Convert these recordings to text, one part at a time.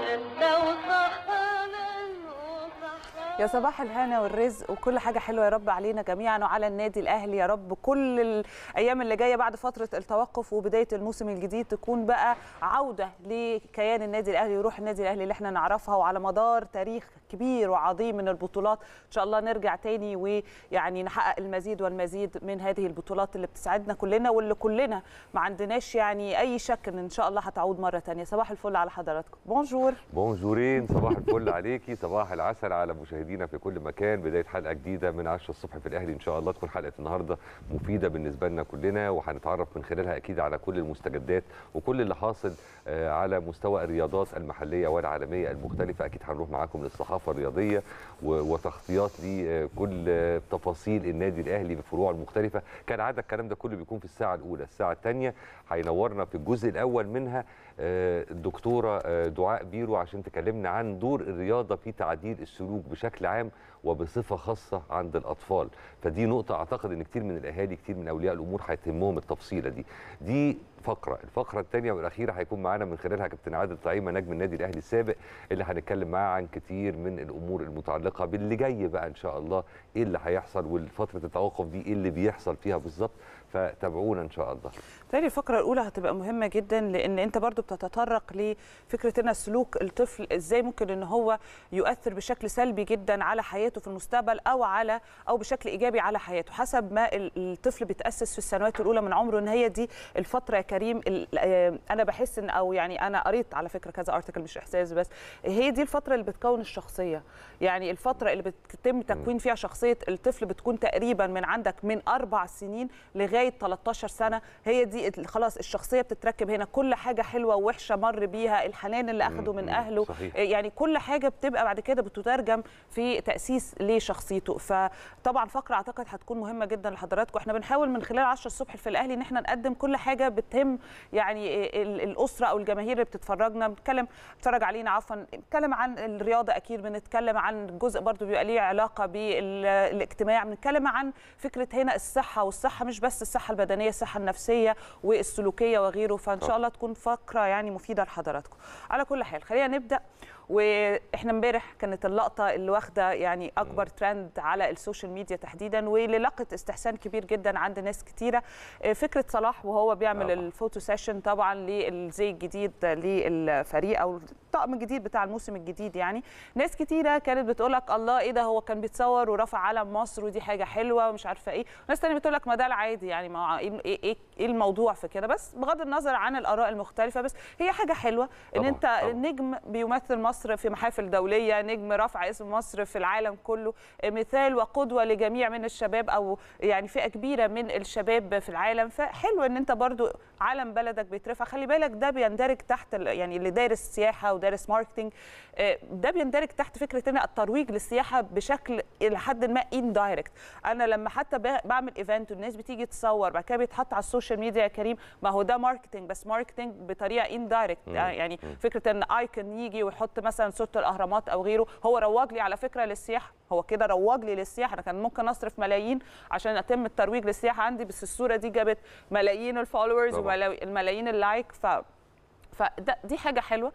يا صباح الهنا والرزق وكل حاجه حلوه يا رب علينا جميعا وعلى النادي الاهلي يا رب كل الايام اللي جايه بعد فتره التوقف وبدايه الموسم الجديد تكون بقى عوده لكيان النادي الاهلي وروح النادي الاهلي اللي احنا نعرفها وعلى مدار تاريخ كبير وعظيم من البطولات ان شاء الله نرجع تاني ويعني نحقق المزيد والمزيد من هذه البطولات اللي بتسعدنا كلنا واللي كلنا ما عندناش يعني اي شك ان ان شاء الله هتعود مره تانية صباح الفل على حضراتكم بونجور بونجورين صباح الفل عليكي صباح العسل على مشاهدينا في كل مكان بدايه حلقه جديده من 10 الصبح في الاهلي ان شاء الله تكون حلقه النهارده مفيده بالنسبه لنا كلنا وهنتعرف من خلالها اكيد على كل المستجدات وكل اللي حاصل على مستوى الرياضات المحليه والعالميه المختلفه اكيد هنروح معاكم للصحافه الرياضيه وتغطيات لكل تفاصيل النادي الاهلي بفروعه المختلفه كالعاده الكلام ده كله بيكون في الساعه الاولى الساعه الثانيه هينورنا في الجزء الاول منها الدكتوره دعاء بيرو عشان تكلمنا عن دور الرياضه في تعديل السلوك بشكل عام وبصفه خاصه عند الاطفال فدي نقطه اعتقد ان كتير من الاهالي كتير من اولياء الامور هيتهمهم التفصيله دي دي فقره الفقره الثانيه والاخيره هيكون معانا من خلالها كابتن عادل طعيمه نجم النادي الاهلي السابق اللي هنتكلم معاه عن كتير من الامور المتعلقه باللي جاي بقى ان شاء الله ايه اللي هيحصل والفتره التوقف دي ايه اللي بيحصل فيها بالظبط فتابعونا ان شاء الله. تاني الفقره الاولى هتبقى مهمه جدا لان انت برضو بتتطرق لفكره ان سلوك الطفل ازاي ممكن ان هو يؤثر بشكل سلبي جدا على حياته في المستقبل او على او بشكل ايجابي على حياته حسب ما الطفل بيتاسس في السنوات الاولى من عمره ان هي دي الفتره يا كريم انا بحس ان او يعني انا قريت على فكره كذا ارتكل مش احساس بس هي دي الفتره اللي بتكون الشخصيه يعني الفتره اللي بتتم تكوين فيها شخصيه الطفل بتكون تقريبا من عندك من اربع سنين لغايه 13 سنه هي دي خلاص الشخصيه بتتركب هنا كل حاجه حلوه ووحشه مر بيها الحنان اللي اخده من اهله صحيح. يعني كل حاجه بتبقى بعد كده بتترجم في تاسيس لشخصيته فطبعا فقره اعتقد هتكون مهمه جدا لحضراتكم احنا بنحاول من خلال 10 الصبح في الاهلي ان احنا نقدم كل حاجه بتهم يعني الاسره او الجماهير اللي بتتفرجنا بنتكلم بتتفرج علينا عفوا بنتكلم عن الرياضه اكيد بنتكلم عن جزء برضو بيبقى ليه علاقه بالاجتماع بنتكلم عن فكره هنا الصحه والصحه مش بس الصحه البدنيه الصحه النفسيه والسلوكيه وغيره فان شاء الله تكون فقره يعني مفيده لحضراتكم على كل حال خلينا نبدا واحنا امبارح كانت اللقطه اللي واخده يعني اكبر ترند على السوشيال ميديا تحديدا واللي لقت استحسان كبير جدا عند ناس كتيره فكره صلاح وهو بيعمل طبعا. الفوتو سيشن طبعا للزي الجديد للفريق او الطقم الجديد بتاع الموسم الجديد يعني ناس كتيره كانت بتقول لك الله ايه ده هو كان بيتصور ورفع علم مصر ودي حاجه حلوه ومش عارفه ايه ناس تانية بتقول لك ما ده العادي يعني ما ايه ايه ايه الموضوع في كده بس بغض النظر عن الاراء المختلفه بس هي حاجه حلوه ان طبعا. انت طبعا. نجم بيمثل مصر في محافل دوليه نجم رفع اسم مصر في العالم كله مثال وقدوه لجميع من الشباب او يعني فئه كبيره من الشباب في العالم فحلو ان انت برضو علم بلدك بيترفع خلي بالك ده بيندرج تحت يعني اللي دارس سياحه ودارس ماركتنج ده بيندرج تحت فكره ان الترويج للسياحه بشكل الى حد ما اندايركت انا لما حتى بعمل ايفنت والناس بتيجي تصور بعد كده بيتحط على السوشيال ميديا يا كريم ما هو ده ماركتنج بس ماركتنج بطريقه اندايركت يعني فكره ان ايكون يجي ويحط مثلا صوره الاهرامات او غيره هو روج لي على فكره للسياحه هو كده روج لي للسياحه انا كان ممكن اصرف ملايين عشان اتم الترويج للسياحه عندي بس الصوره دي جابت ملايين الفولورز وملايين اللايك ف فده دي حاجه حلوه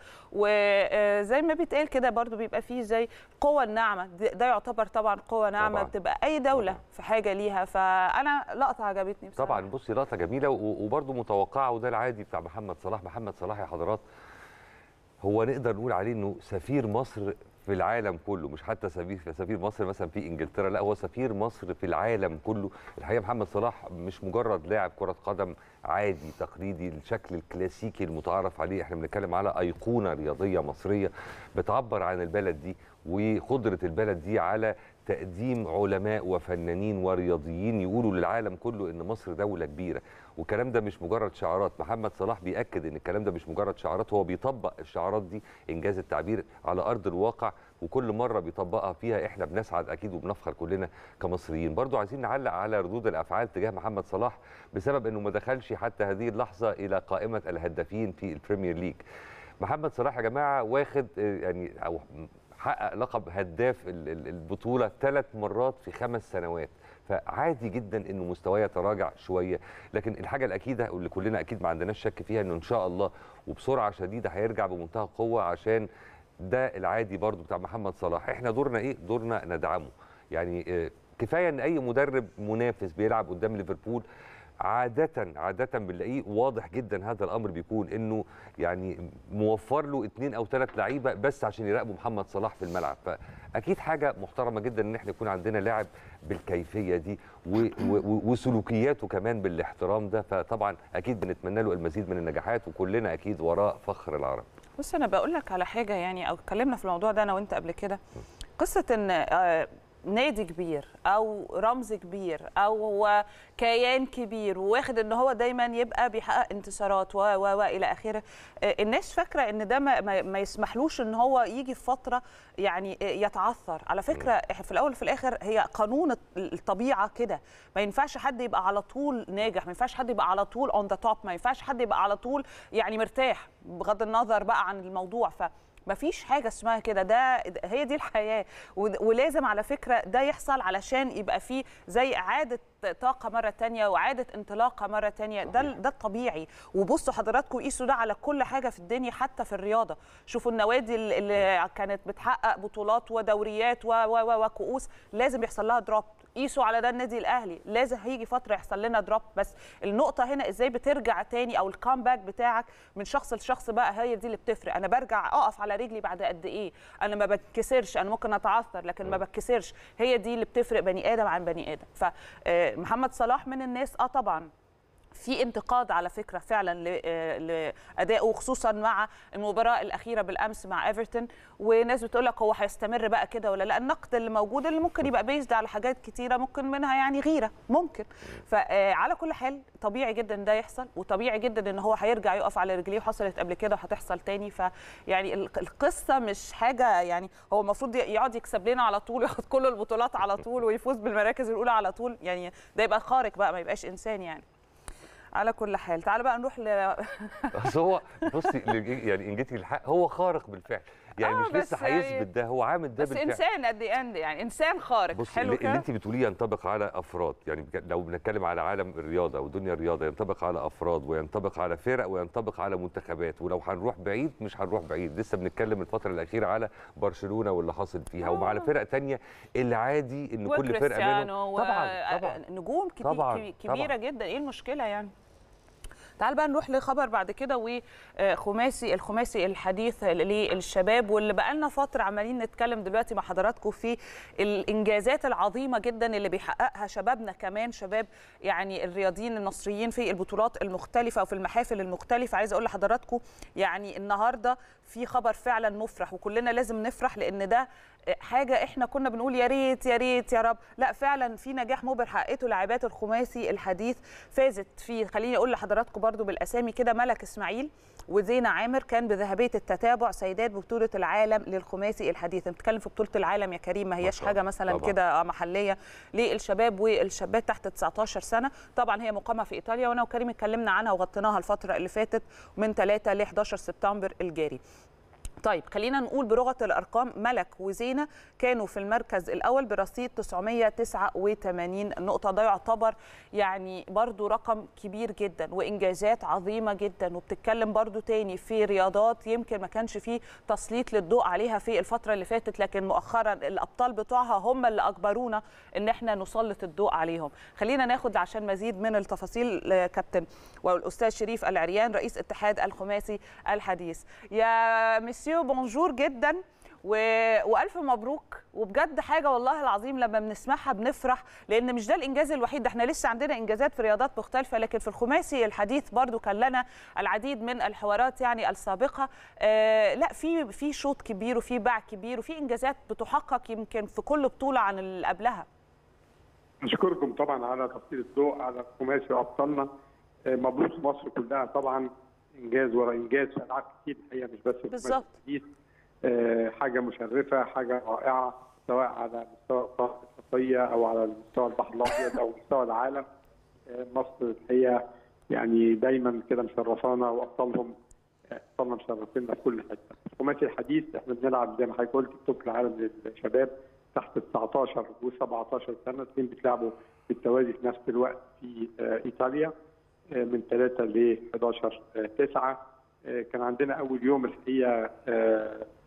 وزي ما بيتقال كده برضو بيبقى فيه زي قوه الناعمه ده يعتبر طبعا قوه ناعمه طبعاً. بتبقى اي دوله طبعاً. في حاجه ليها فانا لقطه عجبتني بصراحه طبعا بصي لقطه جميله وبرده متوقعه وده العادي بتاع محمد صلاح محمد صلاح يا حضرات هو نقدر نقول عليه انه سفير مصر في العالم كله مش حتى سفير سفير مصر مثلا في انجلترا لا هو سفير مصر في العالم كله الحقيقه محمد صلاح مش مجرد لاعب كره قدم عادي تقليدي الشكل الكلاسيكي المتعارف عليه احنا بنتكلم على ايقونه رياضيه مصريه بتعبر عن البلد دي وقدره البلد دي على تقديم علماء وفنانين ورياضيين يقولوا للعالم كله ان مصر دوله كبيره والكلام ده مش مجرد شعارات محمد صلاح بياكد ان الكلام ده مش مجرد شعارات هو بيطبق الشعارات دي انجاز التعبير على ارض الواقع وكل مره بيطبقها فيها احنا بنسعد اكيد وبنفخر كلنا كمصريين برضو عايزين نعلق على ردود الافعال تجاه محمد صلاح بسبب انه ما دخلش حتى هذه اللحظه الى قائمه الهدافين في البريمير ليج محمد صلاح يا جماعه واخد يعني او حقق لقب هداف البطوله ثلاث مرات في خمس سنوات فعادي جدا انه مستواه يتراجع شويه لكن الحاجه الاكيده واللي كلنا اكيد ما عندناش شك فيها انه ان شاء الله وبسرعه شديده هيرجع بمنتهى القوه عشان ده العادي برضو بتاع محمد صلاح احنا دورنا ايه دورنا ندعمه يعني آه، كفايه ان اي مدرب منافس بيلعب قدام ليفربول عادة عادة بنلاقيه واضح جدا هذا الامر بيكون انه يعني موفر له اثنين او ثلاث لعيبه بس عشان يراقبوا محمد صلاح في الملعب فاكيد حاجه محترمه جدا ان احنا يكون عندنا لاعب بالكيفيه دي و و وسلوكياته كمان بالاحترام ده فطبعا اكيد بنتمنى له المزيد من النجاحات وكلنا اكيد وراء فخر العرب بص انا بقول لك على حاجه يعني او اتكلمنا في الموضوع ده انا وانت قبل كده قصه ان آه، نادي كبير او رمز كبير او هو كيان كبير وواخد ان هو دايما يبقى بيحقق انتصارات و و و الى اخره آه، الناس فاكره ان ده ما, ما ما يسمحلوش ان هو يجي في فتره يعني آه، يتعثر على فكره إحنا في الاول وفي الاخر هي قانون الطبيعه كده ما ينفعش حد يبقى على طول ناجح ما ينفعش حد يبقى على طول اون ذا توب ما ينفعش حد يبقى على طول يعني مرتاح بغض النظر بقى عن الموضوع ف مفيش حاجه اسمها كده ده هي دي الحياه ود- ولازم على فكره ده يحصل علشان يبقى فيه زي اعاده طاقه مره تانية واعاده انطلاقه مره تانية ده ال- ده الطبيعي وبصوا حضراتكم قيسوا ده على كل حاجه في الدنيا حتى في الرياضه شوفوا النوادي ال- اللي كانت بتحقق بطولات ودوريات و و و وكؤوس لازم يحصل لها دروب قيسوا على ده النادي الاهلي لازم هيجي فتره يحصل لنا دروب بس النقطه هنا ازاي بترجع تاني او الكامباك بتاعك من شخص لشخص بقى هي دي اللي بتفرق انا برجع اقف على رجلي بعد قد ايه انا ما بتكسرش انا ممكن اتعثر لكن ما بتكسرش هي دي اللي بتفرق بني ادم عن بني ادم فمحمد صلاح من الناس اه طبعا في انتقاد على فكره فعلا ل- آه، لادائه خصوصا مع المباراه الاخيره بالامس مع ايفرتون وناس بتقول لك هو هيستمر بقى كده ولا لا النقد اللي موجود اللي ممكن يبقى بيزد على حاجات كتيره ممكن منها يعني غيره ممكن فعلى كل حال طبيعي جدا ده يحصل وطبيعي جدا ان هو هيرجع يقف على رجليه وحصلت قبل كده وهتحصل تاني فيعني ال- القصه مش حاجه يعني هو المفروض يقعد يكسب لنا على طول وياخد كل البطولات على طول ويفوز بالمراكز الاولى على طول يعني ده يبقى خارق بقى ما يبقاش انسان يعني على كل حال تعال بقى نروح ل بس هو بصي لج- يعني ان جيتي الحق هو خارق بالفعل يعني آه، مش بس لسه يعني- هيثبت ده هو عامل ده بس بالفعل انسان قد اند يعني انسان خارق بص حلو اللي, اللي كده انت بتقوليه ينطبق على افراد يعني بج- لو بنتكلم على عالم الرياضه او دنيا الرياضه ينطبق على افراد وينطبق على فرق وينطبق على منتخبات ولو هنروح بعيد مش هنروح بعيد لسه بنتكلم الفتره الاخيره على برشلونه واللي حاصل فيها آه. ومع فرق تانية العادي ان كل فرقه منهم وكريستيانو طبعا و- طبعا نجوم كتير طبعاً، كبي- كبيره طبعاً. جدا ايه المشكله يعني تعال بقى نروح لخبر بعد كده وخماسي الخماسي الحديث للشباب واللي بقى لنا فتره عمالين نتكلم دلوقتي مع حضراتكم في الانجازات العظيمه جدا اللي بيحققها شبابنا كمان شباب يعني الرياضيين المصريين في البطولات المختلفه وفي المحافل المختلفه عايزه اقول لحضراتكم يعني النهارده في خبر فعلا مفرح وكلنا لازم نفرح لان ده حاجه احنا كنا بنقول يا ريت يا ريت يا رب لا فعلا في نجاح مبهر حققته لاعبات الخماسي الحديث فازت في خليني اقول لحضراتكم برضو بالاسامي كده ملك اسماعيل وزينة عامر كان بذهبية التتابع سيدات ببطولة العالم للخماسي الحديث بنتكلم في بطولة العالم يا كريم ما هياش شاء حاجة الله. مثلا طبعاً. كده محلية للشباب والشابات تحت 19 سنة طبعا هي مقامة في إيطاليا وأنا وكريم اتكلمنا عنها وغطيناها الفترة اللي فاتت من 3 ل 11 سبتمبر الجاري طيب خلينا نقول بلغه الارقام ملك وزينه كانوا في المركز الاول برصيد 989 نقطه ده يعتبر يعني برضو رقم كبير جدا وانجازات عظيمه جدا وبتتكلم برضو تاني في رياضات يمكن ما كانش فيه تسليط للضوء عليها في الفتره اللي فاتت لكن مؤخرا الابطال بتوعها هم اللي اجبرونا ان احنا نسلط الضوء عليهم خلينا ناخد عشان مزيد من التفاصيل آه، كابتن والاستاذ شريف العريان رئيس اتحاد الخماسي الحديث يا مسيو بونجور جدا و... والف مبروك وبجد حاجه والله العظيم لما بنسمعها بنفرح لان مش ده الانجاز الوحيد ده احنا لسه عندنا انجازات في رياضات مختلفه لكن في الخماسي الحديث برضو كان لنا العديد من الحوارات يعني السابقه آه لا في في شوط كبير وفي باع كبير وفي انجازات بتحقق يمكن في كل بطوله عن اللي قبلها أشكركم طبعا على تسليط الضوء على الخماسي وأبطالنا آه، مبروك مصر كلها طبعا إنجاز ورا إنجاز في ألعاب كتير الحقيقة مش بس الخماسي بالظبط. الحديث. آه، حاجة مشرفة حاجة رائعة سواء على مستوى القاره الافريقيه او على مستوى البحر الابيض او مستوى العالم آه، مصر الحقيقه يعني دايما كده مشرفانا وابطالهم آه، ابطالنا مشرفينا في كل حته. الخماسي الحديث احنا بنلعب زي ما حضرتك قلت بطوله العالم للشباب تحت ال 19 و17 سنه الاثنين بيتلعبوا بالتوازي في نفس الوقت في آه، ايطاليا آه، من 3 ل 11 9 كان عندنا اول يوم الحقيقه آه،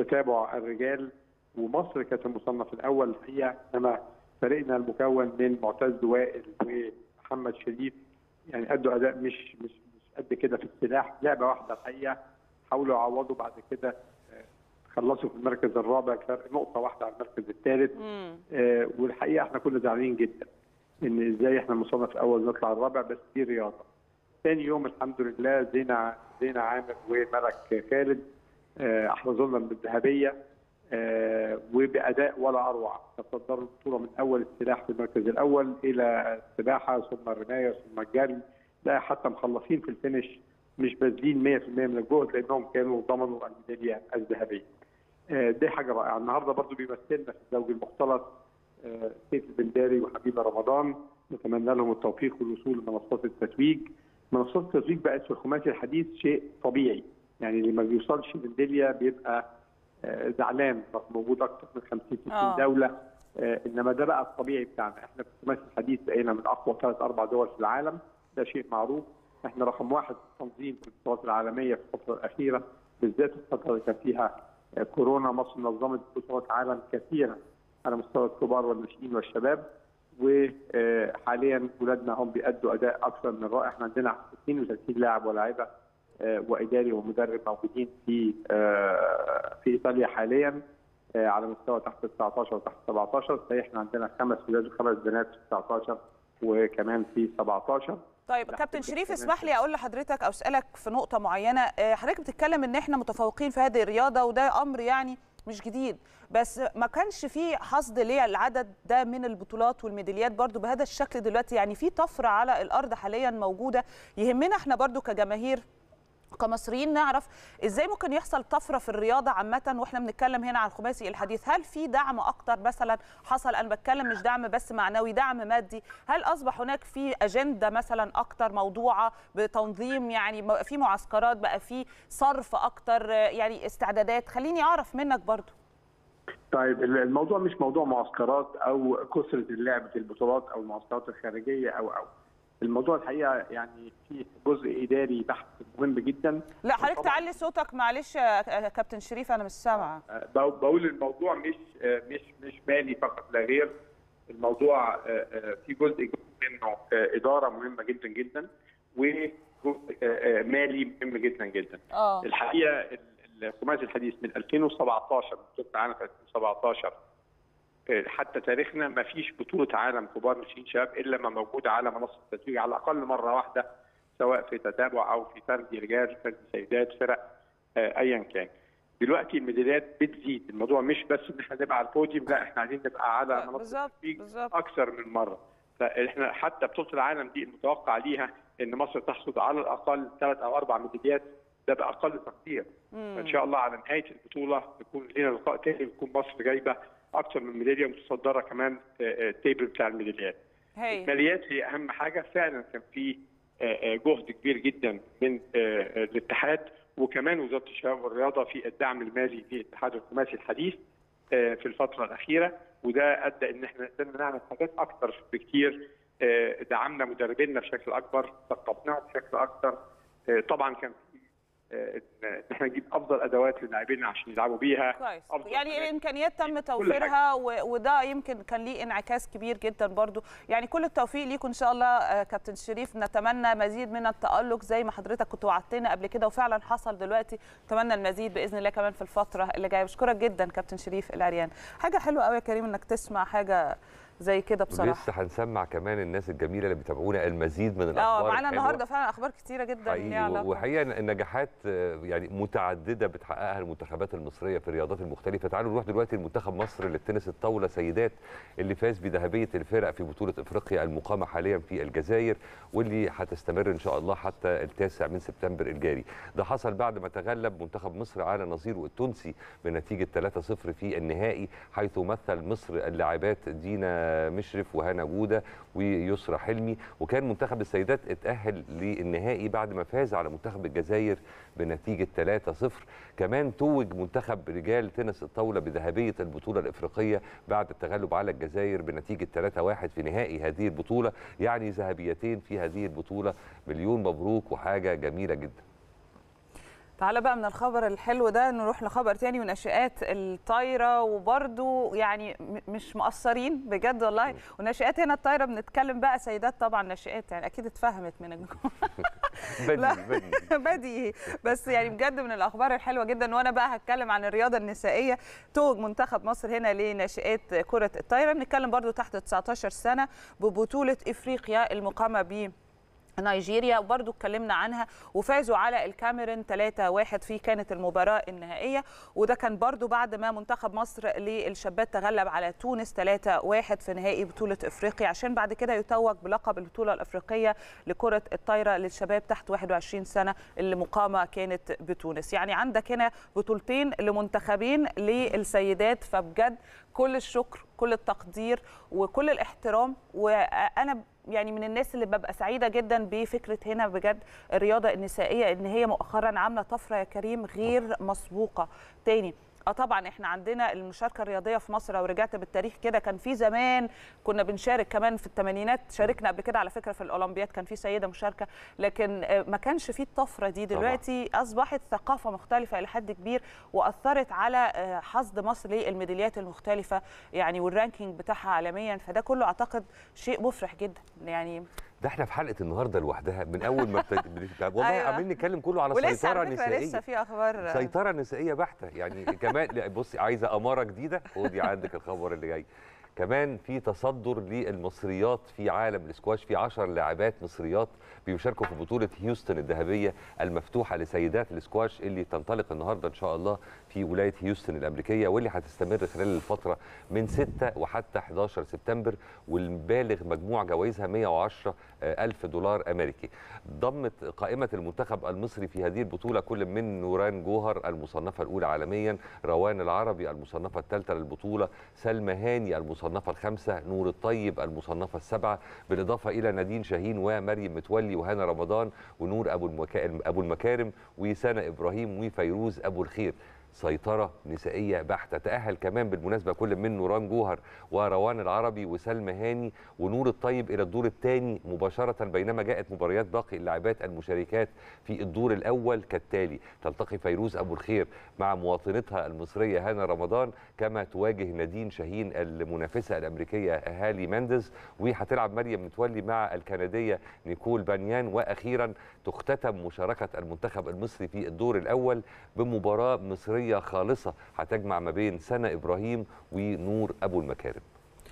تتابع الرجال ومصر كانت المصنف الاول الحقيقه انما فريقنا المكون من معتز وائل ومحمد شريف يعني ادوا اداء مش مش مش قد كده في السلاح لعبه واحده الحقيقه حاولوا يعوضوا بعد كده آه، خلصوا في المركز الرابع فرق نقطه واحده على المركز الثالث مم. آه، والحقيقه احنا كنا زعلانين جدا ان ازاي احنا المصنف الاول نطلع الرابع بس دي رياضه. ثاني يوم الحمد لله زينه زينه عامر وملك خالد آه، احرزوا لنا بالذهبيه آه، وباداء ولا اروع تصدروا البطوله من اول السلاح في المركز الاول الى السباحه ثم الرمايه ثم الجري لا حتى مخلصين في الفينش مش باذلين 100% من الجهد لانهم كانوا ضمنوا الميداليه الذهبيه. آه، دي حاجه رائعه النهارده برضو بيمثلنا في الزوج المختلط آه، سيف البنداري وحبيبه رمضان نتمنى لهم التوفيق والوصول لمنصات التتويج منصات التتويج بقت في الخماسي الحديث شيء طبيعي يعني اللي ما بيوصلش للميداليه بيبقى آه، زعلان رغم وجود اكثر من 50 60 آه. دوله آه، انما ده بقى الطبيعي بتاعنا احنا في الخماسي الحديث بقينا من اقوى ثلاث اربع دول في العالم ده شيء معروف احنا رقم واحد في التنظيم في البطولات العالميه في الفتره الاخيره بالذات الفتره اللي كان فيها آه، كورونا مصر نظمت بطولات عالم كثيره على مستوى الكبار والناشئين والشباب وحاليا ولادنا هم بيأدوا اداء اكثر من رائع احنا عندنا 32 لاعب ولاعيبه آه، واداري ومدرب موجودين في آه، في ايطاليا حاليا آه، على مستوى تحت 19 وتحت 17 فاحنا احنا عندنا خمس ولاد وخمس بنات في 19 وكمان في 17 طيب لا، كابتن تبقى شريف كمان اسمح لي اقول لحضرتك او اسالك في نقطه معينه آه، حضرتك بتتكلم ان احنا متفوقين في هذه الرياضه وده امر يعني مش جديد بس ما كانش في حصد ليه العدد ده من البطولات والميداليات برضو بهذا الشكل دلوقتي يعني في طفره على الارض حاليا موجوده يهمنا احنا برضو كجماهير كمصريين نعرف ازاي ممكن يحصل طفره في الرياضه عامه واحنا بنتكلم هنا عن الخماسي الحديث هل في دعم اكتر مثلا حصل انا بتكلم مش دعم بس معنوي دعم مادي هل اصبح هناك في اجنده مثلا اكتر موضوعه بتنظيم يعني م- في معسكرات بقى في صرف اكتر آه، يعني استعدادات خليني اعرف منك برضو طيب الموضوع مش موضوع معسكرات او كثره اللعب في البطولات او المعسكرات الخارجيه او او الموضوع الحقيقه يعني في جزء اداري بحت مهم جدا لا حضرتك طبعاً. تعلي صوتك معلش يا كابتن شريف انا مش سامعه آه، بقول بقول الموضوع مش آه، مش مش مالي فقط لا غير الموضوع آه، آه، في جزء جزء منه آه، اداره مهمه جدا جدا وجزء آه، آه، مالي مهم جدا جدا اه الحقيقه ال- الخماسي الحديث من 2017 بطوله العالم في 2017 آه، حتى تاريخنا ما فيش بطوله عالم كبار ناشئين شباب الا ما موجوده على منصه التتويج على الاقل مره واحده سواء في تتابع او في فردي رجال فردي سيدات فرق آه، ايا كان. دلوقتي الميداليات بتزيد الموضوع مش بس ان احنا نبقى على البوديوم لا احنا عايزين نبقى على منصه بالظبط التتويج بالظبط اكثر من مره فاحنا حتى بطوله العالم دي المتوقع ليها ان مصر تحصد على الاقل ثلاث او اربع ميداليات ده باقل تقدير فان شاء الله على نهايه البطوله يكون لنا لقاء تاني ويكون مصر جايبه اكثر من ميداليه ومتصدره كمان آه، آه، التيبل بتاع الميداليات. هي الماليات هي اهم حاجه فعلا كان في آه، آه، جهد كبير جدا من آه، آه، الاتحاد وكمان وزاره الشباب والرياضه في الدعم المالي في اتحاد الخماسي الحديث آه، في الفتره الاخيره وده ادى ان احنا قدرنا نعمل حاجات اكثر بكتير آه، دعمنا مدربينا بشكل اكبر ثقفناهم بشكل اكثر آه، طبعا كان في آه، ان احنا نجيب افضل ادوات للاعبين عشان يلعبوا بيها كويس أفضل يعني حاجات. الامكانيات تم توفيرها و- وده يمكن كان ليه انعكاس كبير جدا برضو يعني كل التوفيق ليكم ان شاء الله آه، كابتن شريف نتمنى مزيد من التالق زي ما حضرتك كنت وعدتنا قبل كده وفعلا حصل دلوقتي نتمنى المزيد باذن الله كمان في الفتره اللي جايه بشكرك جدا كابتن شريف العريان حاجه حلوه قوي يا كريم انك تسمع حاجه زي كده بصراحه لسه هنسمع كمان الناس الجميله اللي بيتابعونا المزيد من اه الاخبار معانا الحلوة. النهارده فعلا اخبار كتيره جدا ليها حقيقي علاقه وحقيقه النجاحات آه، يعني متعدده بتحققها المنتخبات المصريه في الرياضات المختلفه تعالوا نروح دلوقتي لمنتخب مصر للتنس الطاوله سيدات اللي فاز بذهبيه الفرق في بطوله افريقيا المقامه حاليا في الجزائر واللي هتستمر ان شاء الله حتى التاسع من سبتمبر الجاري ده حصل بعد ما تغلب منتخب مصر على نظيره التونسي بنتيجه 3-0 في النهائي حيث مثل مصر اللاعبات دينا مشرف وهنا جوده ويسرى حلمي وكان منتخب السيدات اتأهل للنهائي بعد ما فاز على منتخب الجزائر بنتيجة 3-0 كمان توج منتخب رجال تنس الطاولة بذهبية البطولة الإفريقية بعد التغلب على الجزائر بنتيجة 3-1 في نهائي هذه البطولة يعني ذهبيتين في هذه البطولة مليون مبروك وحاجة جميلة جدا تعالى بقى من الخبر الحلو ده نروح لخبر تاني وناشئات الطايره وبرده يعني م- مش مقصرين بجد والله وناشئات هنا الطايره بنتكلم بقى سيدات طبعا ناشئات يعني اكيد اتفهمت من الجمهور لا. بدري بدري بديهي بس يعني بجد من الاخبار الحلوه جدا وانا بقى هتكلم عن الرياضه النسائيه توج منتخب مصر هنا لناشئات كره الطايره بنتكلم برضو تحت 19 سنه ببطوله افريقيا المقامه ب نيجيريا وبرضو اتكلمنا عنها وفازوا على الكاميرون 3-1 في كانت المباراة النهائية وده كان برضو بعد ما منتخب مصر للشابات تغلب على تونس 3-1 في نهائي بطولة افريقيا عشان بعد كده يتوج بلقب البطولة الافريقية لكرة الطايرة للشباب تحت 21 سنة اللي مقامة كانت بتونس يعني عندك هنا بطولتين لمنتخبين للسيدات فبجد كل الشكر كل التقدير وكل الاحترام وانا يعني من الناس اللي ببقى سعيده جدا بفكره هنا بجد الرياضه النسائيه ان هي مؤخرا عامله طفره يا كريم غير مسبوقه تاني اه طبعا احنا عندنا المشاركه الرياضيه في مصر لو رجعت بالتاريخ كده كان في زمان كنا بنشارك كمان في الثمانينات شاركنا قبل كده على فكره في الاولمبياد كان في سيده مشاركه لكن آه، ما كانش في الطفره دي دلوقتي اصبحت ثقافه مختلفه الى حد كبير واثرت على آه، حصد مصر للميداليات المختلفه يعني والرانكينج بتاعها عالميا فده كله اعتقد شيء مفرح جدا يعني ده احنا في حلقه النهارده لوحدها من اول ما ابتد... بنت- والله أيوة. عمالين نتكلم كله على ولسه سيطره على فكره نسائيه لسه في اخبار سيطرة نسائية بحتة يعني كمان لا، بصي عايزة أمارة جديدة خدي عندك الخبر اللي جاي كمان في تصدر للمصريات في عالم الاسكواش في 10 لاعبات مصريات بيشاركوا في بطولة هيوستن الذهبية المفتوحة لسيدات الاسكواش اللي تنطلق النهارده ان شاء الله في ولاية هيوستن الامريكية واللي هتستمر خلال الفترة من 6 وحتى 11 سبتمبر والبالغ مجموع جوائزها 110 ألف دولار أمريكي ضمت قائمة المنتخب المصري في هذه البطولة كل من نوران جوهر المصنفة الأولى عالميا روان العربي المصنفة الثالثة للبطولة سلمى هاني المصنفة الخامسة نور الطيب المصنفة السابعة بالإضافة إلى نادين شاهين ومريم متولي وهنا رمضان ونور أبو, المكا... أبو المكارم وسنة إبراهيم وفيروز أبو الخير سيطرة نسائية بحتة تأهل كمان بالمناسبة كل من نوران جوهر وروان العربي وسلمى هاني ونور الطيب إلى الدور الثاني مباشرة بينما جاءت مباريات باقي اللاعبات المشاركات في الدور الأول كالتالي تلتقي فيروز أبو الخير مع مواطنتها المصرية هنا رمضان كما تواجه نادين شاهين المنافسة الأمريكية هالي ماندز وهتلعب مريم متولي مع الكندية نيكول بانيان وأخيرا تختتم مشاركة المنتخب المصري في الدور الأول بمباراة مصرية خالصة هتجمع ما بين سنة إبراهيم ونور أبو المكارم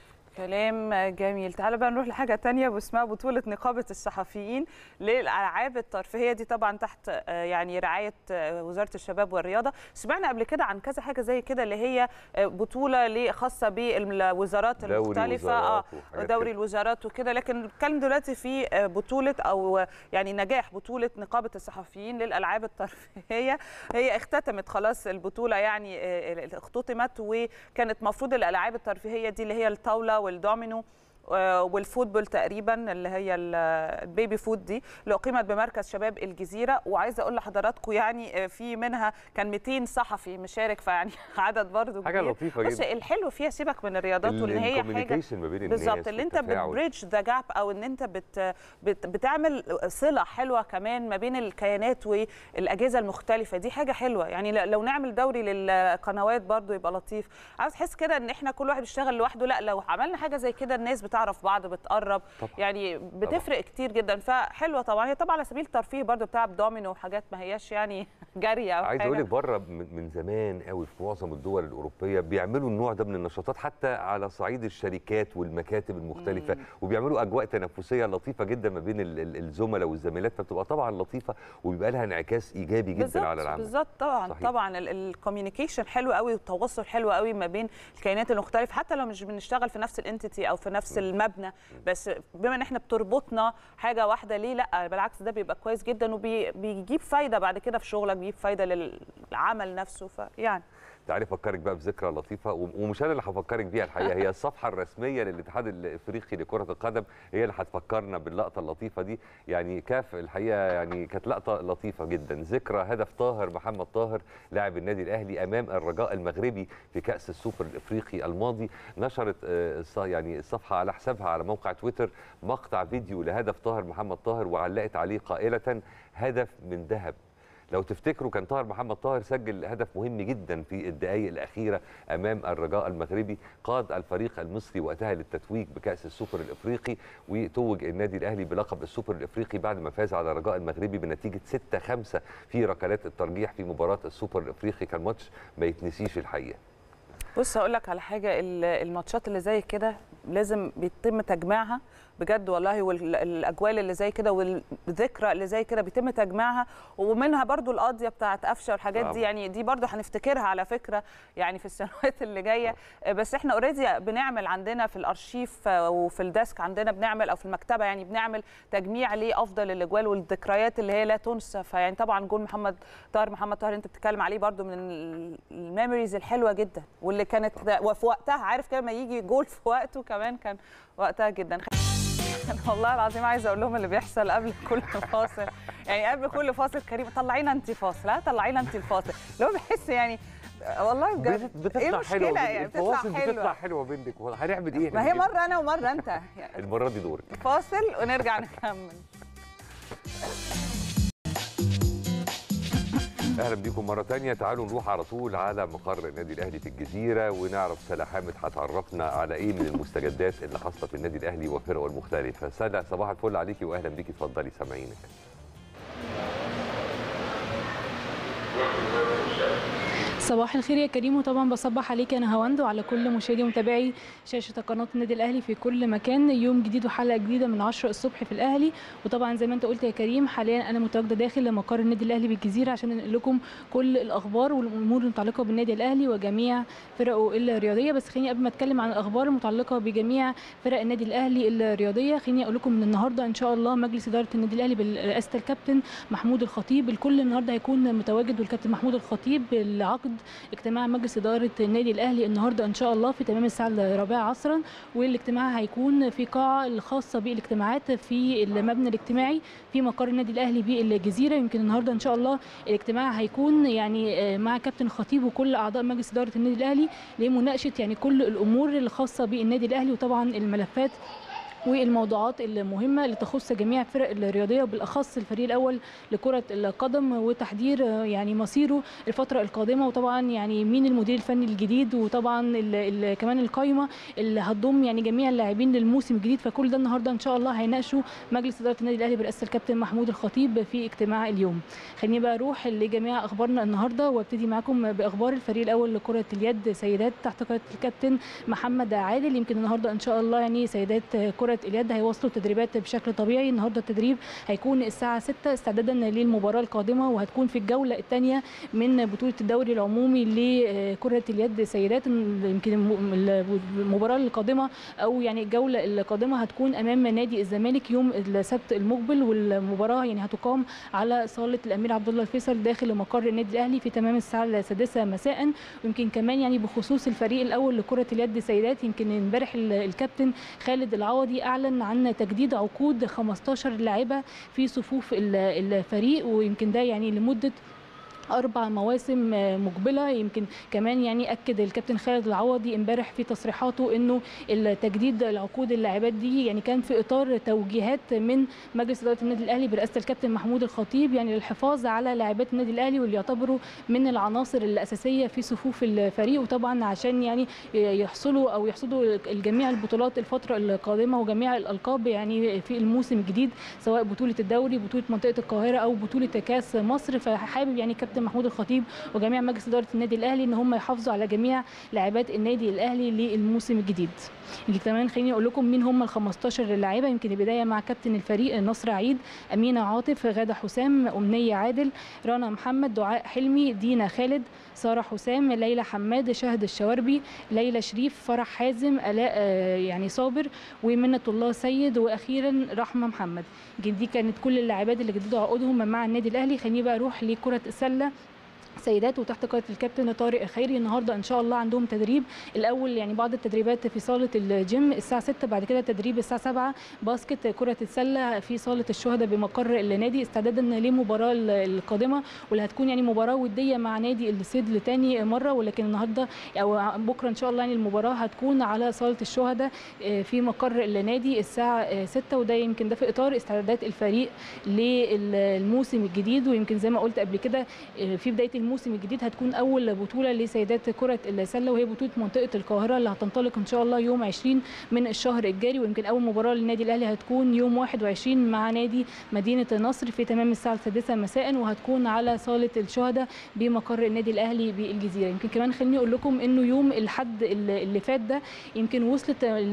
كلام جميل تعالى بقى نروح لحاجه تانية واسمها بطوله نقابه الصحفيين للالعاب الترفيهيه دي طبعا تحت آه، يعني رعايه آه، وزاره الشباب والرياضه سمعنا قبل كده عن كذا حاجه زي كده اللي هي آه، بطوله ليه خاصه بالوزارات دوري المختلفه اه وزارات وحاجات دوري كده. الوزارات وكده لكن بنتكلم دلوقتي في آه، بطوله او آه، يعني نجاح بطوله نقابه الصحفيين للالعاب الترفيهيه هي اختتمت خلاص البطوله يعني آه، اختتمت وكانت مفروض الالعاب الترفيهيه دي اللي هي الطاوله والدومينو آه، والفوتبول تقريبا اللي هي ال- البيبي فود دي اللي اقيمت بمركز شباب الجزيره وعايزه اقول لحضراتكم يعني آه، في منها كان 200 صحفي مشارك فيعني عدد برضو حاجة كبير. لطيفه بص جدا الحلو فيها سيبك من الرياضات وان هي حاجه الكوميونيكيشن ما بين الناس بالظبط اللي انت والتفاعل. بتبريدج ذا جاب او ان انت بت بت بتعمل صله حلوه كمان ما بين الكيانات والاجهزه المختلفه دي حاجه حلوه يعني ل- لو نعمل دوري للقنوات برضو يبقى لطيف عاوز تحس كده ان احنا كل واحد بيشتغل لوحده لا لو عملنا حاجه زي كده الناس بتعرف بعض بتقرب طبعا. يعني بتفرق كتير جدا فحلوه طبعا هي طبعا على سبيل الترفيه برضو بتلعب دومينو وحاجات ما هياش يعني جري او عايز حاجه اقول لك بره من من زمان قوي في معظم الدول الاوروبيه بيعملوا النوع ده من النشاطات حتى على صعيد الشركات والمكاتب المختلفه مم. وبيعملوا اجواء تنافسيه لطيفه جدا ما بين ال- ال- الزملاء والزميلات فبتبقى طبعا لطيفه وبيبقى لها انعكاس ايجابي جدا بالظبط على العمل بالظبط طبعا صحيح. طبعا الكوميونيكيشن حلو قوي والتواصل حلو قوي ما بين الكيانات المختلفه حتى لو مش بنشتغل في نفس الانتيتي او في نفس المبنى بس بما ان احنا بتربطنا حاجه واحده ليه لا بالعكس ده بيبقى كويس جدا وبيجيب فايده بعد كده في شغلك بيجيب فايده للعمل نفسه فيعني تعالي افكرك بقى بذكرى لطيفه و- ومش انا اللي هفكرك بيها الحقيقه هي الصفحه الرسميه للاتحاد الافريقي لكره القدم هي اللي هتفكرنا باللقطه اللطيفه دي يعني كاف الحقيقه يعني كانت لقطه لطيفه جدا ذكرى هدف طاهر محمد طاهر لاعب النادي الاهلي امام الرجاء المغربي في كاس السوبر الافريقي الماضي نشرت آه، الص- يعني الصفحه على حسابها على موقع تويتر مقطع فيديو لهدف طاهر محمد طاهر وعلقت عليه قائله هدف من ذهب لو تفتكروا كان طاهر محمد طاهر سجل هدف مهم جدا في الدقائق الاخيره امام الرجاء المغربي قاد الفريق المصري وقتها للتتويج بكاس السوبر الافريقي وتوج النادي الاهلي بلقب السوبر الافريقي بعد ما فاز على الرجاء المغربي بنتيجه 6 5 في ركلات الترجيح في مباراه السوبر الافريقي كان ماتش ما يتنسيش الحقيقه بص هقول لك على حاجه ال- الماتشات اللي زي كده لازم بيتم تجميعها بجد والله والاجوال اللي زي كده والذكرى اللي زي كده بيتم تجميعها ومنها برضو القضيه بتاعت قفشه والحاجات دي طبعا. يعني دي برضو هنفتكرها على فكره يعني في السنوات اللي جايه بس احنا اوريدي بنعمل عندنا في الارشيف وفي الديسك عندنا بنعمل او في المكتبه يعني بنعمل تجميع لافضل الاجوال والذكريات اللي هي لا تنسى فيعني طبعا جول محمد طاهر محمد طاهر انت بتتكلم عليه برضو من ال- الميموريز الحلوه جدا واللي كانت وفي وقتها عارف كده ما يجي جول في وقته كمان كان وقتها جدا والله العظيم عايزه اقول لهم اللي بيحصل قبل كل فاصل يعني قبل كل فاصل كريم طلعينا انت فاصل ها طلعينا انت الفاصل اللي هو بحس يعني والله بجد بتطلع ايه حلوه المشكله منك. يعني بتطلع الفواصل بتطلع حلوه حلوه منك هنعمل ايه ما هي مره انا ومره انت يعني المره دي دورك فاصل ونرجع نكمل اهلا بيكم مره تانية تعالوا نروح على طول على مقر النادي الاهلي في الجزيره ونعرف سلا حامد هتعرفنا على ايه من المستجدات اللي حاصله في النادي الاهلي وفرقه المختلفه سلا صباح الفل عليكي واهلا بيكي اتفضلي سامعينك صباح الخير يا كريم وطبعا بصبح عليك انا هوند وعلى كل مشاهدي ومتابعي شاشه قناه النادي الاهلي في كل مكان يوم جديد وحلقه جديده من 10 الصبح في الاهلي وطبعا زي ما انت قلت يا كريم حاليا انا متواجده داخل مقر النادي الاهلي بالجزيره عشان انقل لكم كل الاخبار والامور المتعلقه بالنادي الاهلي وجميع فرقه الرياضيه بس خليني قبل ما اتكلم عن الاخبار المتعلقه بجميع فرق النادي الاهلي الرياضيه خليني اقول لكم من النهارده ان شاء الله مجلس اداره النادي الاهلي برئاسه الكابتن محمود الخطيب الكل النهارده هيكون متواجد والكابتن محمود الخطيب لعقد اجتماع مجلس اداره النادي الاهلي النهارده ان شاء الله في تمام الساعه الرابعه عصرا والاجتماع هيكون في قاعه الخاصه بالاجتماعات في المبنى الاجتماعي في مقر النادي الاهلي بالجزيره يمكن النهارده ان شاء الله الاجتماع هيكون يعني آه، مع كابتن خطيب وكل اعضاء مجلس اداره النادي الاهلي لمناقشه يعني كل الامور الخاصه بالنادي الاهلي وطبعا الملفات والموضوعات المهمه اللي تخص جميع الفرق الرياضيه وبالاخص الفريق الاول لكره القدم وتحضير آه، يعني مصيره الفتره القادمه وطبعا يعني مين المدير الفني الجديد وطبعا ال ال كمان القايمه اللي هتضم يعني جميع اللاعبين للموسم الجديد فكل ده النهارده ان شاء الله هيناقشوا مجلس اداره النادي الاهلي برئاسه الكابتن محمود الخطيب في اجتماع اليوم خليني بقى اروح لجميع اخبارنا النهارده وابتدي معاكم باخبار الفريق الاول لكره اليد سيدات تحت قياده الكابتن محمد عادل يمكن النهارده ان شاء الله يعني سيدات كره اليد هيواصلوا التدريبات بشكل طبيعي النهارده التدريب هيكون الساعه 6 استعدادا للمباراه القادمه وهتكون في الجوله الثانيه من بطوله الدوري العمومي لكره اليد سيدات يمكن الم- المباراه القادمه او يعني الجوله القادمه هتكون امام نادي الزمالك يوم السبت المقبل والمباراه يعني هتقام على صاله الامير عبد الله الفيصل داخل مقر النادي الاهلي في تمام الساعه السادسه مساء ويمكن كمان يعني بخصوص الفريق الاول لكره اليد سيدات يمكن امبارح ال- الكابتن خالد العوضي اعلن عن تجديد عقود 15 لاعبه في صفوف ال- الفريق ويمكن ده يعني لمده اربع مواسم مقبله يمكن كمان يعني اكد الكابتن خالد العوضي امبارح في تصريحاته انه التجديد العقود اللاعبات دي يعني كان في اطار توجيهات من مجلس اداره النادي الاهلي برئاسه الكابتن محمود الخطيب يعني للحفاظ على لاعبات النادي الاهلي واللي يعتبروا من العناصر الاساسيه في صفوف الفريق وطبعا عشان يعني يحصلوا او يحصدوا الجميع البطولات الفتره القادمه وجميع الالقاب يعني في الموسم الجديد سواء بطوله الدوري بطوله منطقه القاهره او بطوله كاس مصر فحابب يعني كابتن محمود الخطيب وجميع مجلس اداره النادي الاهلي ان هم يحافظوا على جميع لاعبات النادي الاهلي للموسم الجديد اللي كمان خليني اقول لكم مين هم ال 15 لاعيبه يمكن البدايه مع كابتن الفريق نصر عيد امينه عاطف غاده حسام امنيه عادل رنا محمد دعاء حلمي دينا خالد ساره حسام ليلى حماد شهد الشواربي ليلى شريف فرح حازم الاء آه، يعني صابر ومنة الله سيد واخيرا رحمه محمد يمكن دي كانت كل اللاعبات اللي جددوا عقودهم مع النادي الاهلي خليني بقى اروح لكره السله سيدات وتحت قياده الكابتن طارق خيري النهارده ان شاء الله عندهم تدريب الاول يعني بعض التدريبات في صاله الجيم الساعه 6 بعد كده تدريب الساعه 7 باسكت كره السله في صاله الشهداء بمقر النادي استعدادا للمباراه القادمه واللي هتكون يعني مباراه وديه مع نادي الصيد لتاني مره ولكن النهارده او بكره ان شاء الله يعني المباراه هتكون على صاله الشهداء في مقر النادي الساعه 6 وده يمكن ده في اطار استعدادات الفريق للموسم الجديد ويمكن زي ما قلت قبل كده في بدايه الموسم الجديد هتكون اول بطوله لسيدات كره السله وهي بطوله منطقه القاهره اللي هتنطلق ان شاء الله يوم 20 من الشهر الجاري ويمكن اول مباراه للنادي الاهلي هتكون يوم 21 مع نادي مدينه نصر في تمام الساعه السادسه مساء وهتكون على صاله الشهداء بمقر النادي الاهلي بالجزيره يمكن كمان خليني اقول لكم انه يوم الحد اللي فات ده يمكن وصلت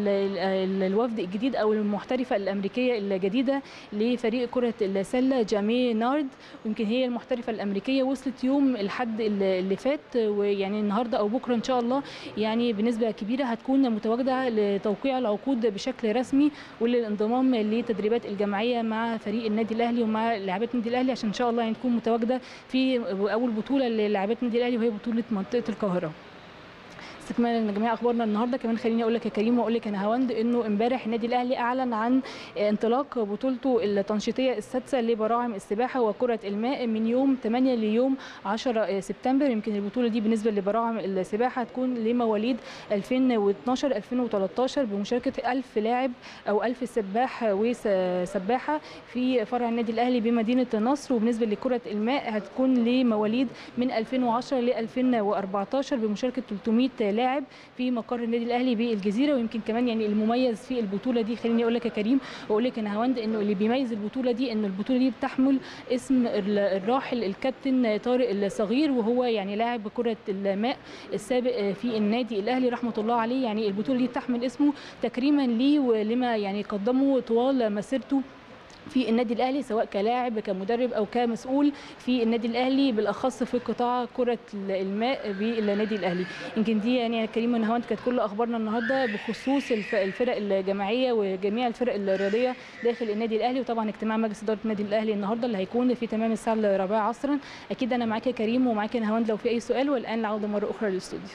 الوفد الجديد او المحترفه الامريكيه الجديده لفريق كره السله جامي نارد ويمكن هي المحترفه الامريكيه وصلت يوم الحد اللي فات ويعني النهارده او بكره ان شاء الله يعني بنسبه كبيره هتكون متواجده لتوقيع العقود بشكل رسمي وللانضمام لتدريبات الجماعيه مع فريق النادي الاهلي ومع لاعبات النادي الاهلي عشان ان شاء الله يعني تكون متواجده في اول بطوله للاعبات النادي الاهلي وهي بطوله منطقه القاهره استكمالا لجميع اخبارنا النهارده كمان خليني اقول لك يا كريم واقول لك انا هوند انه امبارح النادي الاهلي اعلن عن انطلاق بطولته التنشيطيه السادسه لبراعم السباحه وكره الماء من يوم 8 ليوم 10 سبتمبر يمكن البطوله دي بالنسبه لبراعم السباحه هتكون لمواليد 2012 2013 بمشاركه 1000 لاعب او 1000 سباح وسباحه في فرع النادي الاهلي بمدينه نصر وبالنسبه لكره الماء هتكون لمواليد من 2010 ل 2014 بمشاركه 300 لاعب في مقر النادي الاهلي بالجزيره ويمكن كمان يعني المميز في البطوله دي خليني اقول لك يا كريم واقول لك انا هوند انه اللي بيميز البطوله دي ان البطوله دي بتحمل اسم الراحل الكابتن طارق الصغير وهو يعني لاعب كره الماء السابق في النادي الاهلي رحمه الله عليه يعني البطوله دي تحمل اسمه تكريما ليه ولما يعني قدمه طوال مسيرته في النادي الاهلي سواء كلاعب كمدرب او كمسؤول في النادي الاهلي بالاخص في قطاع كره الماء بالنادي الاهلي يمكن دي يعني يا كريم ونهاوند كانت كل اخبارنا النهارده بخصوص الفرق الجماعيه وجميع الفرق الرياضيه داخل النادي الاهلي وطبعا اجتماع مجلس اداره النادي الاهلي النهارده اللي هيكون في تمام الساعه الرابعه عصرا اكيد انا معاك يا كريم ومعاك يا نهاوند لو في اي سؤال والان العوده مره اخرى للاستوديو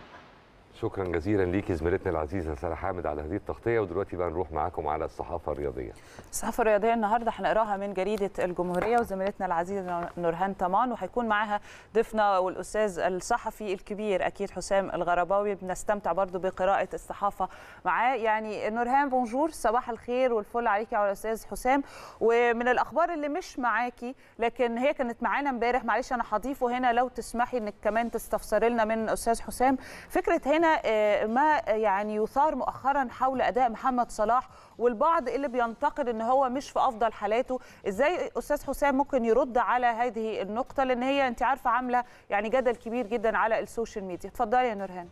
شكرا جزيلا ليكي زميلتنا العزيزه ساره حامد على هذه التغطيه ودلوقتي بقى نروح معاكم على الصحافه الرياضيه. الصحافه الرياضيه النهارده هنقراها من جريده الجمهوريه وزميلتنا العزيزه نورهان طمان وهيكون معاها ضيفنا والاستاذ الصحفي الكبير اكيد حسام الغرباوي بنستمتع برضو بقراءه الصحافه معاه يعني نورهان بونجور صباح الخير والفل عليكي وعلى الاستاذ حسام ومن الاخبار اللي مش معاكي لكن هي كانت معانا امبارح معلش انا هضيفه هنا لو تسمحي انك كمان تستفسري لنا من استاذ حسام فكره هنا ما يعني يثار مؤخرا حول اداء محمد صلاح والبعض اللي بينتقد ان هو مش في افضل حالاته ازاي استاذ حسام ممكن يرد على هذه النقطه لان هي انت عارفه عامله يعني جدل كبير جدا على السوشيال ميديا اتفضلي يا نورهان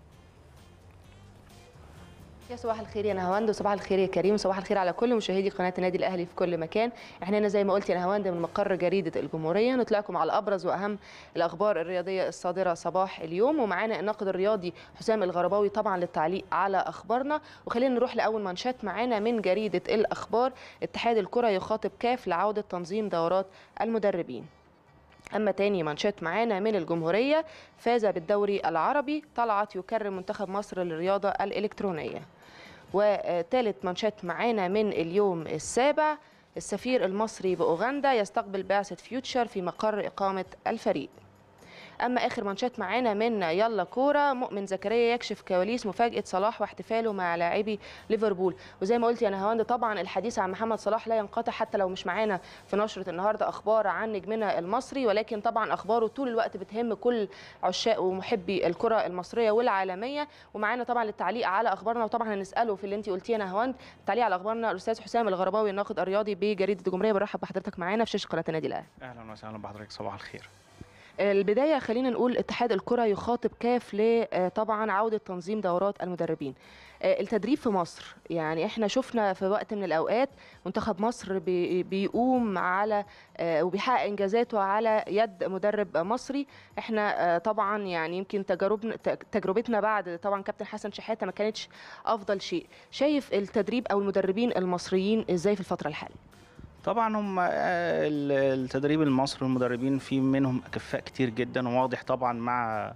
يا صباح الخير يا نهاوند وصباح الخير يا كريم وصباح الخير على كل مشاهدي قناه النادي الاهلي في كل مكان احنا هنا زي ما قلت يا نهاوند من مقر جريده الجمهوريه نطلعكم على ابرز واهم الاخبار الرياضيه الصادره صباح اليوم ومعانا الناقد الرياضي حسام الغرباوي طبعا للتعليق على اخبارنا وخلينا نروح لاول مانشات معانا من جريده الاخبار اتحاد الكره يخاطب كاف لعوده تنظيم دورات المدربين أما تاني مانشيت معانا من الجمهورية فاز بالدوري العربي طلعت يكرم منتخب مصر للرياضة الإلكترونية وثالث مانشيت معانا من اليوم السابع السفير المصري بأوغندا يستقبل بعثة فيوتشر في مقر إقامة الفريق اما اخر مانشات معانا من يلا كوره مؤمن زكريا يكشف كواليس مفاجاه صلاح واحتفاله مع لاعبي ليفربول وزي ما قلت يا نهاوند طبعا الحديث عن محمد صلاح لا ينقطع حتى لو مش معانا في نشره النهارده اخبار عن نجمنا المصري ولكن طبعا اخباره طول الوقت بتهم كل عشاق ومحبي الكره المصريه والعالميه ومعانا طبعا للتعليق على اخبارنا وطبعا هنساله في اللي انت قلتيه يا نهاوند التعليق على اخبارنا الاستاذ حسام الغرباوي الناقد الرياضي بجريده الجمهوريه برحب بحضرتك معانا في شاشه قناه النادي الاهلي اهلا وسهلا بحضرتك صباح الخير البدايه خلينا نقول اتحاد الكره يخاطب كاف لطبعا عوده تنظيم دورات المدربين التدريب في مصر يعني احنا شفنا في وقت من الاوقات منتخب مصر بي بيقوم على وبيحقق انجازاته على يد مدرب مصري احنا طبعا يعني يمكن تجاربنا تجربتنا بعد طبعا كابتن حسن شحاته ما كانتش افضل شيء شايف التدريب او المدربين المصريين ازاي في الفتره الحاليه طبعا هم آه، ال- التدريب المصري والمدربين في منهم اكفاء كتير جدا وواضح طبعا مع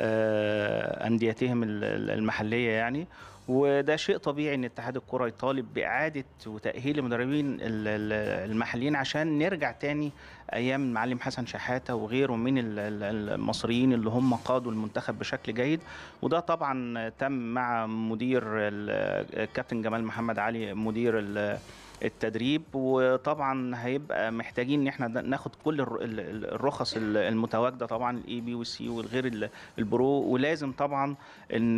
آه، انديتهم ال- ال- المحليه يعني وده شيء طبيعي ان اتحاد الكره يطالب باعاده وتاهيل المدربين ال- ال- المحليين عشان نرجع تاني ايام المعلم حسن شحاته وغيره من ال- ال- المصريين اللي هم قادوا المنتخب بشكل جيد وده طبعا تم مع مدير ال- الكابتن جمال محمد علي مدير ال- التدريب وطبعا هيبقى محتاجين ان احنا ناخد كل الر- ال- ال- الرخص ال- المتواجده طبعا الاي بي والسي والغير ال- البرو ولازم طبعا ان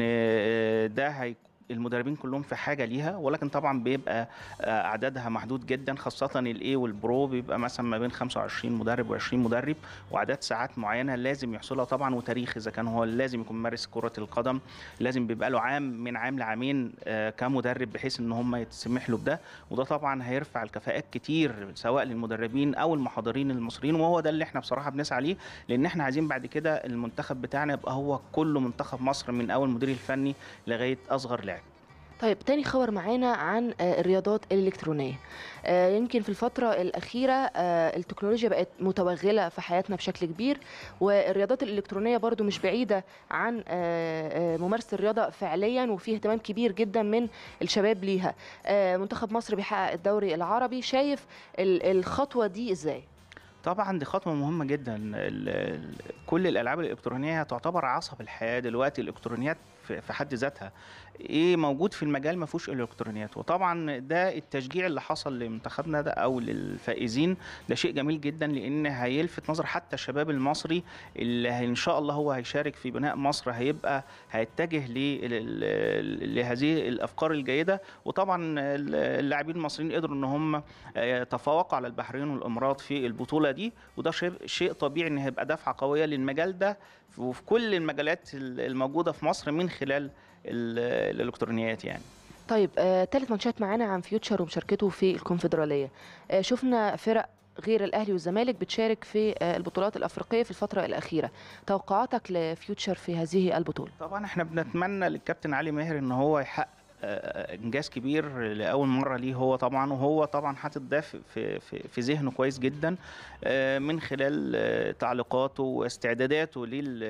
ده هي المدربين كلهم في حاجه ليها ولكن طبعا بيبقى آه، عددها محدود جدا خاصه الاي والبرو بيبقى مثلا ما بين 25 مدرب و20 مدرب وعدد ساعات معينه لازم يحصلها طبعا وتاريخ اذا كان هو لازم يكون مارس كره القدم لازم بيبقى له عام من عام لعامين آه، كمدرب بحيث ان هم يتسمح له بده وده طبعا هيرفع الكفاءات كتير سواء للمدربين او المحاضرين المصريين وهو ده اللي احنا بصراحه بنسعى ليه لان احنا عايزين بعد كده المنتخب بتاعنا يبقى هو كله منتخب مصر من اول مدير الفني لغايه اصغر لاعب طيب تاني خبر معانا عن آه، الرياضات الإلكترونية آه، يمكن في الفترة الأخيرة آه، التكنولوجيا بقت متوغلة في حياتنا بشكل كبير والرياضات الإلكترونية برضو مش بعيدة عن آه، آه، ممارسة الرياضة فعليا وفي اهتمام كبير جدا من الشباب ليها آه، منتخب مصر بيحقق الدوري العربي شايف ال- الخطوة دي ازاي؟ طبعا دي خطوه مهمه جدا ال- ال- كل الالعاب الالكترونيه تعتبر عصب الحياه دلوقتي الالكترونيات في في حد ذاتها ايه موجود في المجال ما فيهوش الكترونيات وطبعا ده التشجيع اللي حصل لمنتخبنا ده او للفائزين ده شيء جميل جدا لان هيلفت نظر حتى الشباب المصري اللي هي- ان شاء الله هو هيشارك في بناء مصر هيبقى هيتجه ل- ل- لهذه الافكار الجيده وطبعا اللاعبين المصريين قدروا ان هم يتفوقوا على البحرين والامارات في البطوله دي وده شيء شيء طبيعي ان هيبقى دفعه قويه للمجال ده وفي كل المجالات الموجوده في مصر من خلال ال- الالكترونيات يعني طيب آه، تالت ماتشات معانا عن فيوتشر ومشاركته في الكونفدرالية آه، شفنا فرق غير الأهلي والزمالك بتشارك في آه، البطولات الأفريقية في الفترة الأخيرة توقعاتك لفيوتشر في هذه البطولة طبعا احنا بنتمنى للكابتن علي ماهر ان هو يحقق آه، انجاز كبير لاول مره ليه هو طبعا وهو طبعا حاطط ده في في في- في ذهنه كويس جدا آه، من خلال آه، تعليقاته واستعداداته لل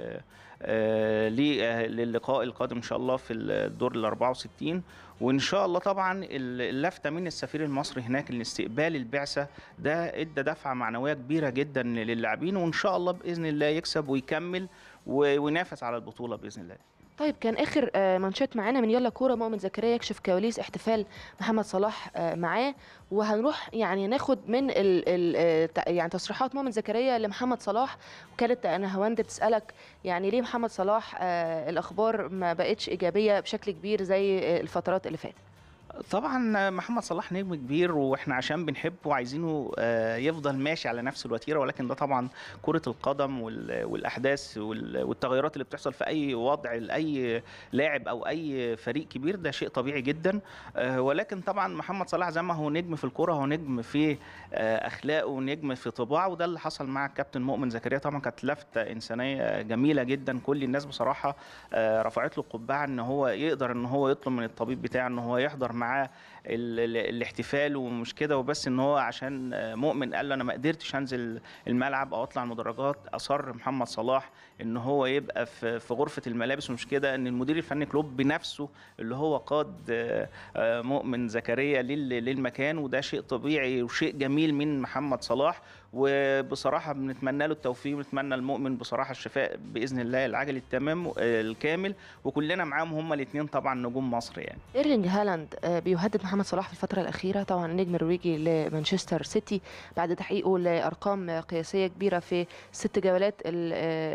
آه، ليه- آه، للقاء القادم ان شاء الله في الدور ال 64 وان شاء الله طبعا اللفته من السفير المصري هناك لاستقبال البعثه ده ادى دفعه معنويه كبيره جدا للاعبين وان شاء الله باذن الله يكسب ويكمل و- وينافس على البطوله باذن الله طيب كان آخر آه، مانشات معانا من يلا كورة مؤمن زكريا يكشف كواليس احتفال محمد صلاح آه، معاه وهنروح يعني ناخد من ال ال آه، ت- يعني تصريحات مؤمن زكريا لمحمد صلاح وكانت انا هوند بتسألك يعني ليه محمد صلاح آه، الأخبار ما بقتش إيجابية بشكل كبير زي آه، الفترات اللي فاتت طبعا محمد صلاح نجم كبير واحنا عشان بنحبه وعايزينه آه، يفضل ماشي على نفس الوتيره ولكن ده طبعا كره القدم وال- والاحداث وال- والتغيرات اللي بتحصل في اي وضع لاي لاعب او اي فريق كبير ده شيء طبيعي جدا آه، ولكن طبعا محمد صلاح زي ما هو نجم في الكره هو نجم في آه، اخلاقه ونجم في طباعه وده اللي حصل مع الكابتن مؤمن زكريا طبعا كانت لفته انسانيه جميله جدا كل الناس بصراحه آه، رفعت له القبعه ان هو يقدر ان هو يطلب من الطبيب بتاعه ان هو يحضر معاه ال- ال- الاحتفال ومش كده وبس ان هو عشان آه، مؤمن قال له انا ما قدرتش انزل الملعب او اطلع المدرجات اصر محمد صلاح ان هو يبقى في في غرفه الملابس ومش كده ان المدير الفني كلوب بنفسه اللي هو قاد آه، آه، مؤمن زكريا لل- للمكان وده شيء طبيعي وشيء جميل من محمد صلاح وبصراحه بنتمنى له التوفيق ونتمنى المؤمن بصراحه الشفاء باذن الله العاجل التمام آه، الكامل وكلنا معاهم هما الاثنين طبعا نجوم مصر يعني ايرلينج هالاند آه، بيهدد محمد صلاح في الفترة الأخيرة طبعا النجم النرويجي لمانشستر سيتي بعد تحقيقه لأرقام آه، قياسية كبيرة في ست جولات ال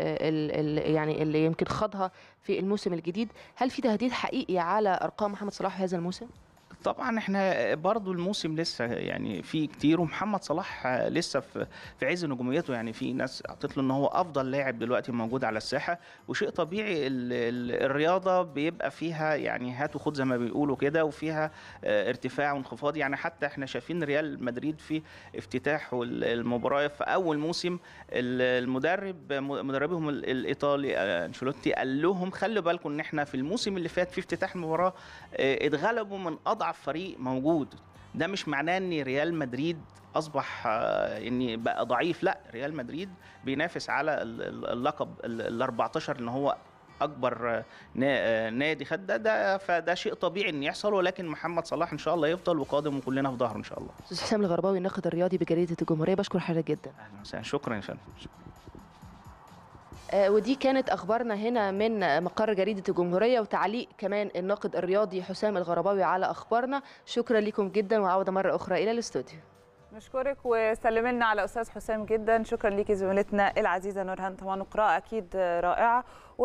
ال ال يعني اللي يمكن خاضها في الموسم الجديد هل في تهديد حقيقي على أرقام محمد صلاح في هذا الموسم؟ طبعا احنا برضو الموسم لسه يعني في كتير ومحمد صلاح لسه في في عز نجوميته يعني في ناس اعطت له ان هو افضل لاعب دلوقتي موجود على الساحه وشيء طبيعي ال- ال- الرياضه بيبقى فيها يعني هات وخد زي ما بيقولوا كده وفيها اه، ارتفاع وانخفاض يعني حتى احنا شايفين ريال مدريد في افتتاحه ال- المباراه في اول موسم ال- المدرب مدربهم ال- الايطالي اه، انشيلوتي قال لهم خلوا بالكم ان احنا في الموسم اللي فات في افتتاح المباراه اه، اتغلبوا من اضعف فريق موجود ده مش معناه ان ريال مدريد اصبح آه، ان بقى ضعيف لا ريال مدريد بينافس على ال- ال- اللقب ال 14 ان هو اكبر آه، نا- آه، نادي خد ده, ده فده شيء طبيعي ان يحصل ولكن محمد صلاح ان شاء الله يفضل وقادم وكلنا في ظهره ان شاء الله استاذ حسام الغرباوي الناقد الرياضي بجريده الجمهوريه بشكر حضرتك جدا اهلا وسهلا شكرا يا فندم آه، ودي كانت اخبارنا هنا من مقر جريده الجمهوريه وتعليق كمان الناقد الرياضي حسام الغرباوي على اخبارنا شكرا لكم جدا وعوده مره اخرى الى الاستوديو نشكرك وسلم لنا على استاذ حسام جدا شكرا ليكي زميلتنا العزيزه نورهان طبعا قراءه اكيد رائعه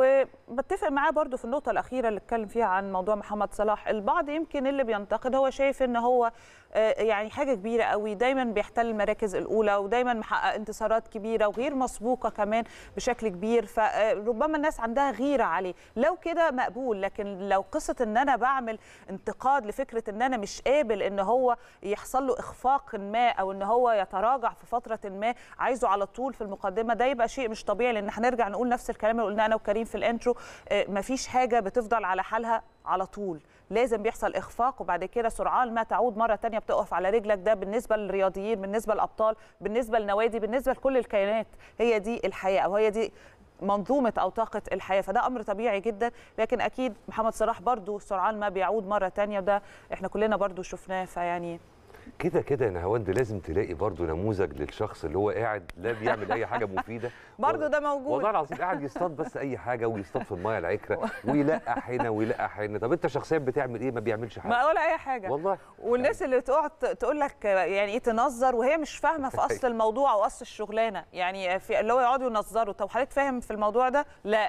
وبتفق معاه برضو في النقطه الاخيره اللي اتكلم فيها عن موضوع محمد صلاح البعض يمكن اللي بينتقد هو شايف ان هو آه، يعني حاجه كبيره قوي دايما بيحتل المراكز الاولى ودايما محقق انتصارات كبيره وغير مسبوقه كمان بشكل كبير فربما الناس عندها غيره عليه لو كده مقبول لكن لو قصه ان انا بعمل انتقاد لفكره ان انا مش قابل ان هو يحصل له اخفاق ما او ان هو يتراجع في فتره ما عايزه على طول في المقدمه ده يبقى شيء مش طبيعي لان هنرجع نقول نفس الكلام اللي قلناه انا وكريم في الانترو آه، مفيش حاجه بتفضل على حالها على طول لازم بيحصل اخفاق وبعد كده سرعان ما تعود مره تانية بتقف على رجلك ده بالنسبه للرياضيين بالنسبه للابطال بالنسبه للنوادي بالنسبه لكل الكيانات هي دي الحياه او هي دي منظومه او طاقه الحياه فده امر طبيعي جدا لكن اكيد محمد صلاح برضو سرعان ما بيعود مره تانية وده احنا كلنا برضو شفناه فيعني كده كده يا نهاوند لازم تلاقي برضو نموذج للشخص اللي هو قاعد لا بيعمل اي حاجه مفيده برضو ده موجود والله العظيم قاعد يصطاد بس اي حاجه ويصطاد في المايه العكره ويلقح هنا ويلقح هنا طب انت شخصيا بتعمل ايه ما بيعملش حاجه ما ولا اي حاجه والله والناس اللي تقعد تقول لك يعني ايه تنظر وهي مش فاهمه في اصل الموضوع او اصل الشغلانه يعني في اللي هو يقعدوا ينظروا طب حضرتك فاهم في الموضوع ده لا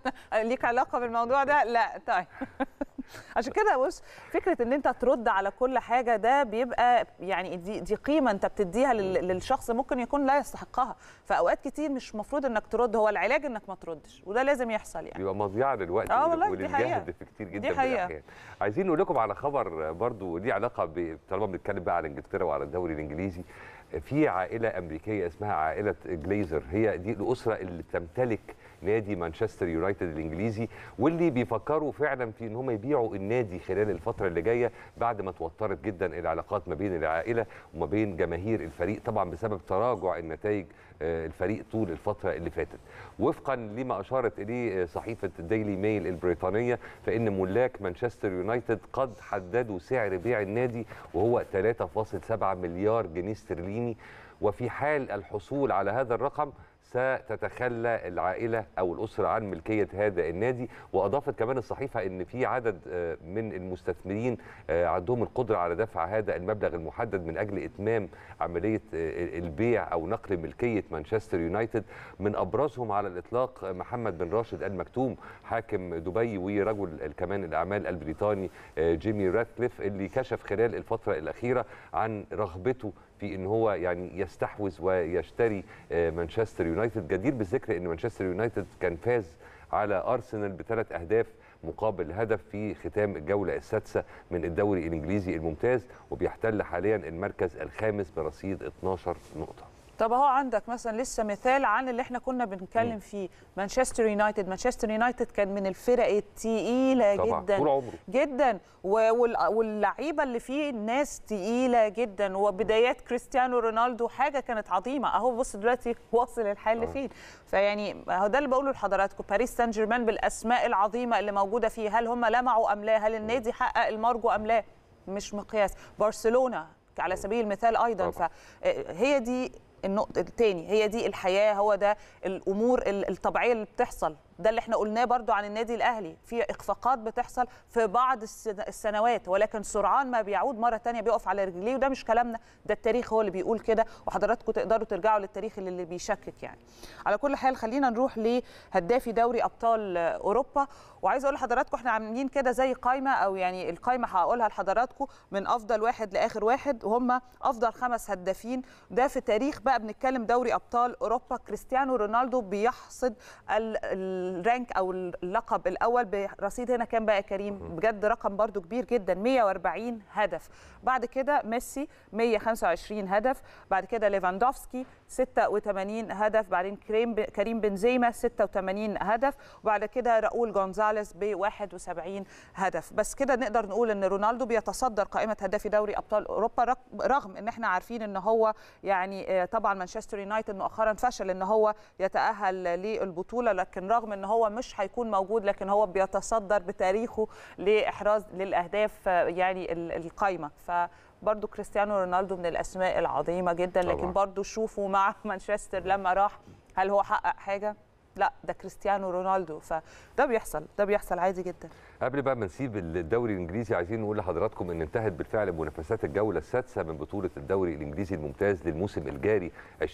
ليك علاقه بالموضوع ده لا طيب عشان كده بص فكره ان انت ترد على كل حاجه ده بيبقى يعني دي دي قيمه انت بتديها لل- للشخص ممكن يكون لا يستحقها فاوقات كتير مش المفروض انك ترد هو العلاج انك ما تردش وده لازم يحصل يعني بيبقى مضيعه للوقت آه ول- والله دي حقيقة. وللجهد في كتير جدا دي من حقيقة. الاحيان عايزين نقول لكم على خبر برضو ليه علاقه ب- طالما بنتكلم بقى على انجلترا وعلى الدوري الانجليزي في عائله امريكيه اسمها عائله جليزر هي دي الاسره اللي تمتلك نادي مانشستر يونايتد الانجليزي واللي بيفكروا فعلا في ان هم يبيعوا النادي خلال الفتره اللي جايه بعد ما توترت جدا العلاقات ما بين العائله وما بين جماهير الفريق طبعا بسبب تراجع النتائج آه، الفريق طول الفتره اللي فاتت وفقا لما اشارت اليه آه، صحيفه الديلي ميل البريطانيه فان ملاك مانشستر يونايتد قد حددوا سعر بيع النادي وهو 3.7 مليار جنيه استرليني وفي حال الحصول على هذا الرقم ستتخلى العائله او الاسره عن ملكيه هذا النادي واضافت كمان الصحيفه ان في عدد آه، من المستثمرين آه، عندهم القدره على دفع هذا المبلغ المحدد من اجل اتمام عمليه آه، البيع او نقل ملكيه مانشستر يونايتد من ابرزهم على الاطلاق محمد بن راشد المكتوم حاكم دبي ورجل كمان الاعمال البريطاني آه، جيمي راتكليف اللي كشف خلال الفتره الاخيره عن رغبته في ان هو يعني يستحوذ ويشتري آه، مانشستر يونايتد جدير بالذكر ان مانشستر يونايتد كان فاز على ارسنال بثلاث اهداف مقابل هدف في ختام الجوله السادسه من الدوري الانجليزي الممتاز وبيحتل حاليا المركز الخامس برصيد 12 نقطه طب اهو عندك مثلا لسه مثال عن اللي احنا كنا بنتكلم فيه مانشستر يونايتد مانشستر يونايتد كان من الفرق التقيله طبعا جدا طول عمره جدا و- وال- واللعيبه اللي فيه ناس تقيله جدا وبدايات كريستيانو رونالدو حاجه كانت عظيمه اهو بص دلوقتي واصل الحال آه. فين فيعني اهو ده اللي بقوله لحضراتكم باريس سان جيرمان بالاسماء العظيمه اللي موجوده فيه هل هم لمعوا ام لا هل النادي حقق المرجو ام لا مش مقياس برشلونه على سبيل المثال ايضا طبعاً. فهي دي النقطة التاني هي دي الحياة هو ده الأمور ال- الطبيعية اللي بتحصل ده اللي احنا قلناه برضو عن النادي الأهلي في إخفاقات بتحصل في بعض السن- السنوات ولكن سرعان ما بيعود مرة تانية بيقف على رجليه وده مش كلامنا ده التاريخ هو اللي بيقول كده وحضراتكم تقدروا ترجعوا للتاريخ اللي اللي بيشكك يعني على كل حال خلينا نروح لهدافي دوري أبطال أوروبا وعايزه اقول لحضراتكم احنا عاملين كده زي قائمه او يعني القائمه هقولها لحضراتكم من افضل واحد لاخر واحد وهم افضل خمس هدافين ده في تاريخ بقى بنتكلم دوري ابطال اوروبا كريستيانو رونالدو بيحصد ال- الرانك او اللقب الاول برصيد هنا كام بقى يا كريم بجد رقم برضو كبير جدا 140 هدف بعد كده ميسي 125 هدف بعد كده ليفاندوفسكي 86 هدف بعدين كريم كريم بنزيما 86 هدف وبعد كده راؤول جونزاليز موراليس ب 71 هدف بس كده نقدر نقول ان رونالدو بيتصدر قائمه هدافي دوري ابطال اوروبا رغ- رغم ان احنا عارفين ان هو يعني آه، طبعا مانشستر يونايتد مؤخرا فشل ان هو يتاهل للبطوله لكن رغم ان هو مش هيكون موجود لكن هو بيتصدر بتاريخه لاحراز للاهداف آه، يعني ال- القايمه فبرضه كريستيانو رونالدو من الاسماء العظيمه جدا لكن طبعاً. برضه شوفوا مع مانشستر لما راح هل هو حقق حاجه لا ده كريستيانو رونالدو فده بيحصل ده بيحصل عادي جدا قبل بقى ما نسيب الدوري الانجليزي عايزين نقول لحضراتكم ان انتهت بالفعل منافسات الجوله السادسه من بطوله الدوري الانجليزي الممتاز للموسم الجاري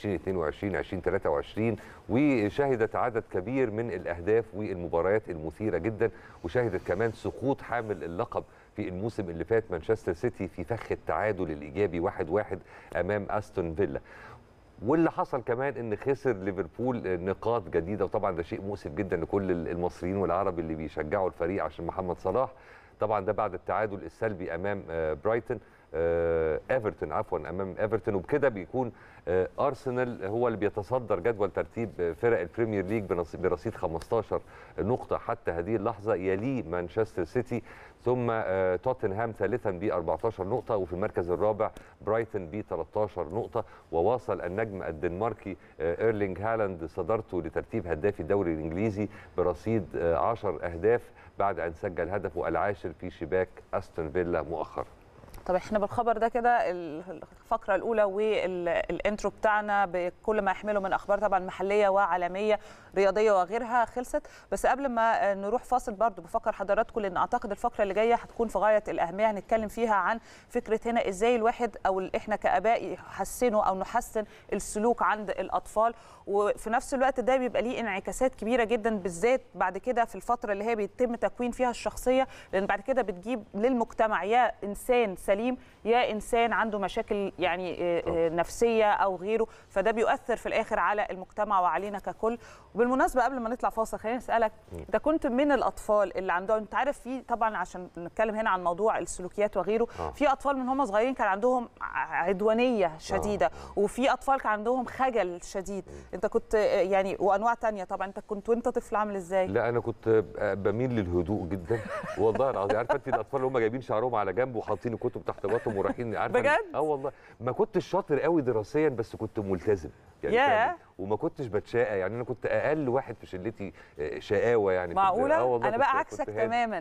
2022 2023 وشهدت عدد كبير من الاهداف والمباريات المثيره جدا وشهدت كمان سقوط حامل اللقب في الموسم اللي فات مانشستر سيتي في فخ التعادل الايجابي 1-1 امام استون فيلا واللي حصل كمان ان خسر ليفربول نقاط جديده وطبعا ده شيء مؤسف جدا لكل المصريين والعرب اللي بيشجعوا الفريق عشان محمد صلاح طبعا ده بعد التعادل السلبي امام آه، برايتون آه، ايفرتون عفوا امام ايفرتون وبكده بيكون آه، ارسنال هو اللي بيتصدر جدول ترتيب آه، فرق البريمير ليج بنص- برصيد 15 نقطه حتى هذه اللحظه يليه مانشستر سيتي ثم آه، توتنهام ثالثا ب 14 نقطه وفي المركز الرابع برايتون ب 13 نقطه وواصل النجم الدنماركي آه، ايرلينج هالاند صدارته لترتيب هدافي الدوري الانجليزي برصيد آه، 10 اهداف بعد ان سجل هدفه العاشر في شباك استون فيلا مؤخرا طب احنا بالخبر ده كده الفقره الاولى والانترو بتاعنا بكل ما يحمله من اخبار طبعا محليه وعالميه رياضيه وغيرها خلصت بس قبل ما نروح فاصل برضو بفكر حضراتكم لان اعتقد الفقره اللي جايه هتكون في غايه الاهميه هنتكلم فيها عن فكره هنا ازاي الواحد او ال- احنا كاباء يحسنوا او نحسن السلوك عند الاطفال وفي نفس الوقت ده بيبقى ليه انعكاسات كبيره جدا بالذات بعد كده في الفتره اللي هي بيتم تكوين فيها الشخصيه لان بعد كده بتجيب للمجتمع يا انسان سليم يا انسان عنده مشاكل يعني آه، آه، نفسيه او غيره فده بيؤثر في الاخر على المجتمع وعلينا ككل وبالمناسبه قبل ما نطلع فاصل خليني اسالك انت كنت من الاطفال اللي عندهم انت عارف في طبعا عشان نتكلم هنا عن موضوع السلوكيات وغيره آه. في اطفال من هم صغيرين كان عندهم ع- عدوانيه شديده وفي اطفال كان عندهم خجل شديد انت كنت آه، يعني وانواع تانية طبعا انت كنت وانت طفل عامل ازاي لا انا كنت ب- بميل للهدوء جدا والله العظيم عارفه انت الاطفال اللي هم جايبين شعرهم على جنب وحاطين الكتب تحت باطهم ورايحين عارفه بجد؟ اه والله ما كنتش شاطر قوي دراسيا بس كنت ملتزم يعني ياه. فعلاً. وما كنتش بتشقى يعني انا كنت اقل واحد في شلتي آه، شقاوه يعني في الد- معقوله آه والله انا كنت- بقى كنت عكسك هادي. تماما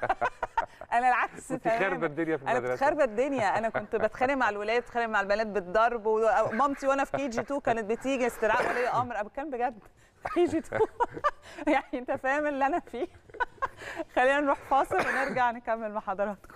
انا العكس كنت تماما خاربه الدنيا في انا كنت المدرسه خاربه الدنيا انا كنت بتخانق مع الولاد بتخانق مع البنات بالضرب ومامتي وانا في كي جي 2 كانت بتيجي استدعاء ولي امر انا بتكلم بجد كي جي 2 يعني انت فاهم اللي انا فيه خلينا نروح فاصل ونرجع نكمل مع حضراتكم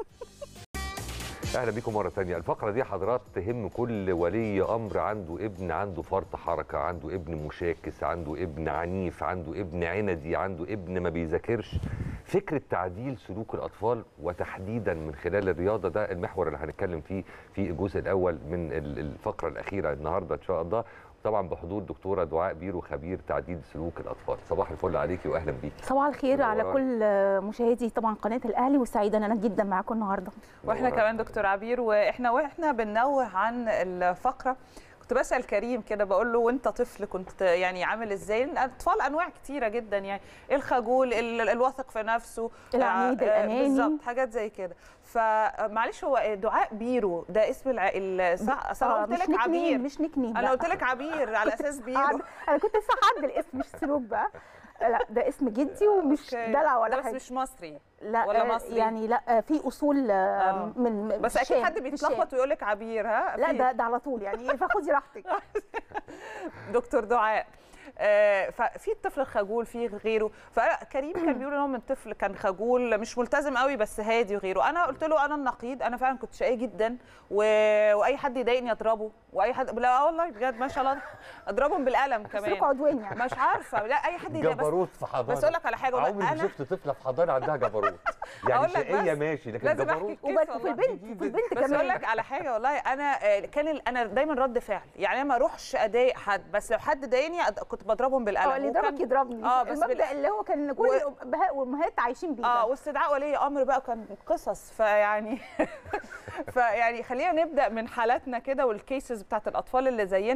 اهلا بيكم مره تانية الفقره دي حضرات تهم كل ولي امر عنده ابن عنده فرط حركه عنده ابن مشاكس عنده ابن عنيف عنده ابن عندي عنده ابن ما بيذاكرش فكره تعديل سلوك الاطفال وتحديدا من خلال الرياضه ده المحور اللي هنتكلم فيه في الجزء الاول من ال- الفقره الاخيره النهارده ان شاء الله طبعا بحضور دكتوره دعاء بيرو خبير تعديل سلوك الاطفال صباح الفل عليكي واهلا بيكي صباح الخير على منورانا. كل مشاهدي طبعا قناه الاهلي وسعيده ان انا جدا معاكم النهارده واحنا منورانا. كمان دكتور عبير واحنا واحنا بننوه عن الفقره كنت بسال كريم كده بقول له وانت طفل كنت يعني عامل ازاي الاطفال انواع كتيره جدا يعني الخجول ال- الواثق في نفسه العنيد، آه، آه، الأناني. بالظبط حاجات زي كده فمعلش هو دعاء بيرو ده اسم الع... ال- صح أصل انا آه، قلت مش لك نيك عبير نيم مش نيك نيم انا لا. قلت لك عبير على اساس بيرو عاد- انا كنت لسه هعدل الاسم مش سلوك بقى لا ده اسم جدي ومش أوكي. دلع ده ولا بس حاجه مش مصري لا ولا آه، مصري؟ يعني لا آه، في اصول آه، آه. من من بس اكيد الشام، حد في بيتلخبط الشام. ويقول لك عبير ها لا في- ده ده على طول يعني فخدي راحتك دكتور دعاء آه، ففي الطفل الخجول في غيره فكريم كان بيقول ان هو من طفل كان خجول مش ملتزم قوي بس هادي وغيره انا قلت له انا النقيض انا فعلا كنت شقي جدا و... واي حد يضايقني اضربه واي حد لا والله بجد ما شاء الله اضربهم بالقلم سلوك كمان عدواني يعني مش عارفه لا اي حد يضايق بس جبروت في حضانه بس اقول لك على حاجه والله عمري ما انا شفت طفله في حضانه عندها جبروت يعني أقول لك شقيه بس، ماشي لكن لازم جبروت احكي وبس كيس وفي والله. البنت في البنت بس اقول كمان لك على حاجه والله انا آه، كان ال- انا دايما رد فعل يعني انا ما اروحش اضايق حد بس لو حد ضايقني أد- كنت بضربهم بالقلم اه اللي وكان- يضربك يضربني اه بس المبدا بال- اللي هو كان كل الابهات والامهات عايشين بيه اه ده. واستدعاء ولي امر بقى كان قصص فيعني فيعني خلينا نبدا من حالاتنا كده والكيسز بتاعت الاطفال اللي زينا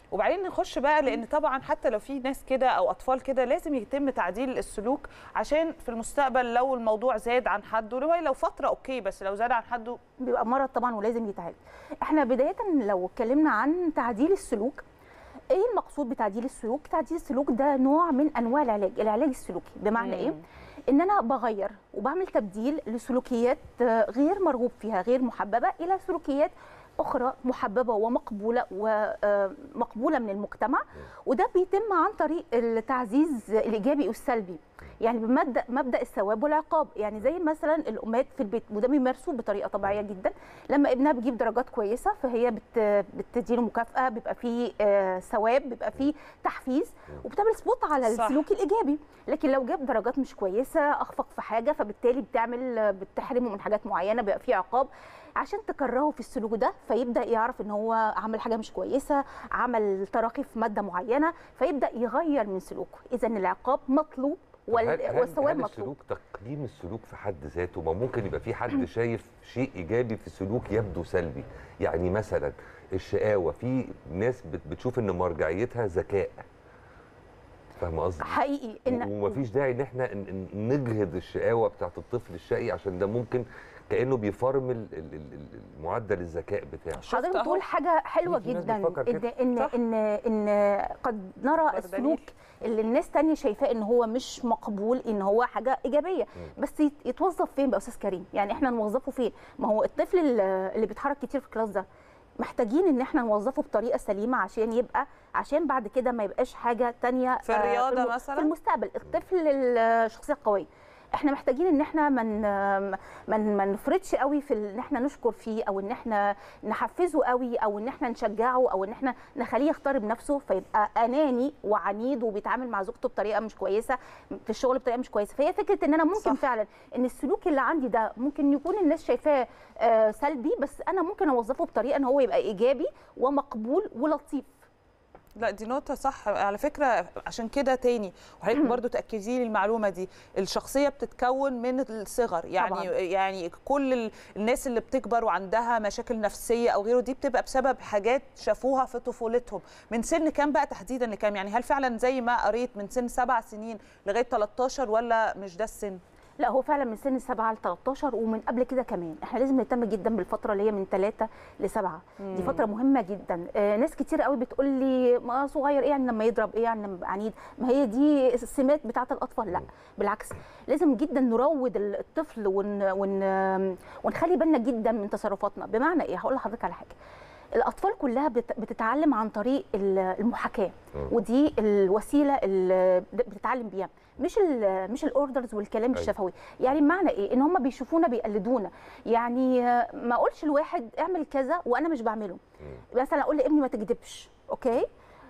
وبعدين نخش بقى لان طبعا حتى لو في ناس كده او اطفال كده لازم يتم تعديل السلوك عشان في المستقبل لو الموضوع زاد عن حده لو لو فتره اوكي بس لو زاد عن حده بيبقى مرض طبعا ولازم يتعالج احنا بدايه لو اتكلمنا عن تعديل السلوك ايه المقصود بتعديل السلوك تعديل السلوك ده نوع من انواع العلاج العلاج السلوكي بمعنى ايه ان انا بغير وبعمل تبديل لسلوكيات آه، غير مرغوب فيها غير محببه الى سلوكيات اخرى محببه ومقبوله ومقبوله من المجتمع وده بيتم عن طريق التعزيز الايجابي والسلبي يعني بمبدا مبدا الثواب والعقاب يعني زي مثلا الامهات في البيت وده بيمارسوه بطريقه طبيعيه جدا لما ابنها بيجيب درجات كويسه فهي بت بتديله مكافاه بيبقى فيه آه، ثواب بيبقى فيه تحفيز وبتعمل سبوت على صح. السلوك الايجابي لكن لو جاب درجات مش كويسه اخفق في حاجه فبالتالي بتعمل بتحرمه من حاجات معينه بيبقى فيه عقاب عشان تكرهه في السلوك ده فيبدا يعرف ان هو عمل حاجه مش كويسه عمل تراخي في ماده معينه فيبدا يغير من سلوكه اذا العقاب مطلوب طب هل- وال- هل- والثواب هل مطلوب السلوك تقييم السلوك في حد ذاته ما ممكن يبقى في حد شايف شيء ايجابي في سلوك يبدو سلبي يعني مثلا الشقاوه في ناس بت- بتشوف ان مرجعيتها ذكاء فاهم قصدي حقيقي ان و- ومفيش داعي ان احنا ن- ن- نجهد الشقاوه بتاعت الطفل الشقي عشان ده ممكن كانه بيفرمل ال- ال- ال- معدل الذكاء بتاعه شفت حضرتك أهو. بتقول حاجه حلوه في ناس جدا بتفكر ان كده. ان صح. ان ان قد نرى أكبر السلوك دليل. اللي الناس تانية شايفاه ان هو مش مقبول ان هو حاجه ايجابيه بس يت- يتوظف فين بقى استاذ كريم يعني احنا نوظفه فين ما هو الطفل اللي اللي بيتحرك كتير في الكلاس ده محتاجين ان احنا نوظفه بطريقه سليمه عشان يبقى عشان بعد كده ما يبقاش حاجه تانية في آه، الرياضة الم- مثلاً؟ في المستقبل الطفل الشخصيه القويه احنا محتاجين ان احنا من من ما نفرطش قوي في ان احنا نشكر فيه او ان احنا نحفزه قوي او ان احنا نشجعه او ان احنا نخليه يختار بنفسه فيبقى اناني وعنيد وبيتعامل مع زوجته بطريقه مش كويسه في الشغل بطريقه مش كويسه فهي فكره ان انا ممكن صح. صح. فعلا ان السلوك اللي عندي ده ممكن يكون الناس شايفاه آه، سلبي بس انا ممكن اوظفه بطريقه ان هو يبقى ايجابي ومقبول ولطيف لا دي نقطة صح على فكرة عشان كده تاني وحضرتك برضو تأكدي لي المعلومة دي الشخصية بتتكون من الصغر يعني طبعاً. يعني كل ال- الناس اللي بتكبر وعندها مشاكل نفسية أو غيره دي بتبقى بسبب حاجات شافوها في طفولتهم من سن كام بقى تحديدا لكام يعني هل فعلا زي ما قريت من سن سبع سنين لغاية 13 ولا مش ده السن؟ لا هو فعلا من سن 7 ل 13 ومن قبل كده كمان احنا لازم نهتم جدا بالفتره اللي هي من 3 ل 7 دي فتره مهمه جدا آه ناس كتير قوي بتقول لي ما صغير ايه يعني لما يضرب ايه يعني لما يبقى عنيد ما هي دي السمات بتاعه الاطفال لا بالعكس لازم جدا نروض الطفل ون ون ونخلي بالنا جدا من تصرفاتنا بمعنى ايه هقول لحضرتك على حاجه الاطفال كلها بت- بتتعلم عن طريق ال- المحاكاه مم. ودي الوسيله اللي بتتعلم بيها مش ال مش الاوردرز والكلام أيوة. الشفوي يعني معنى ايه ان هم بيشوفونا بيقلدونا يعني آه، ما اقولش لواحد اعمل كذا وانا مش بعمله مثلا اقول لابني ما تكذبش اوكي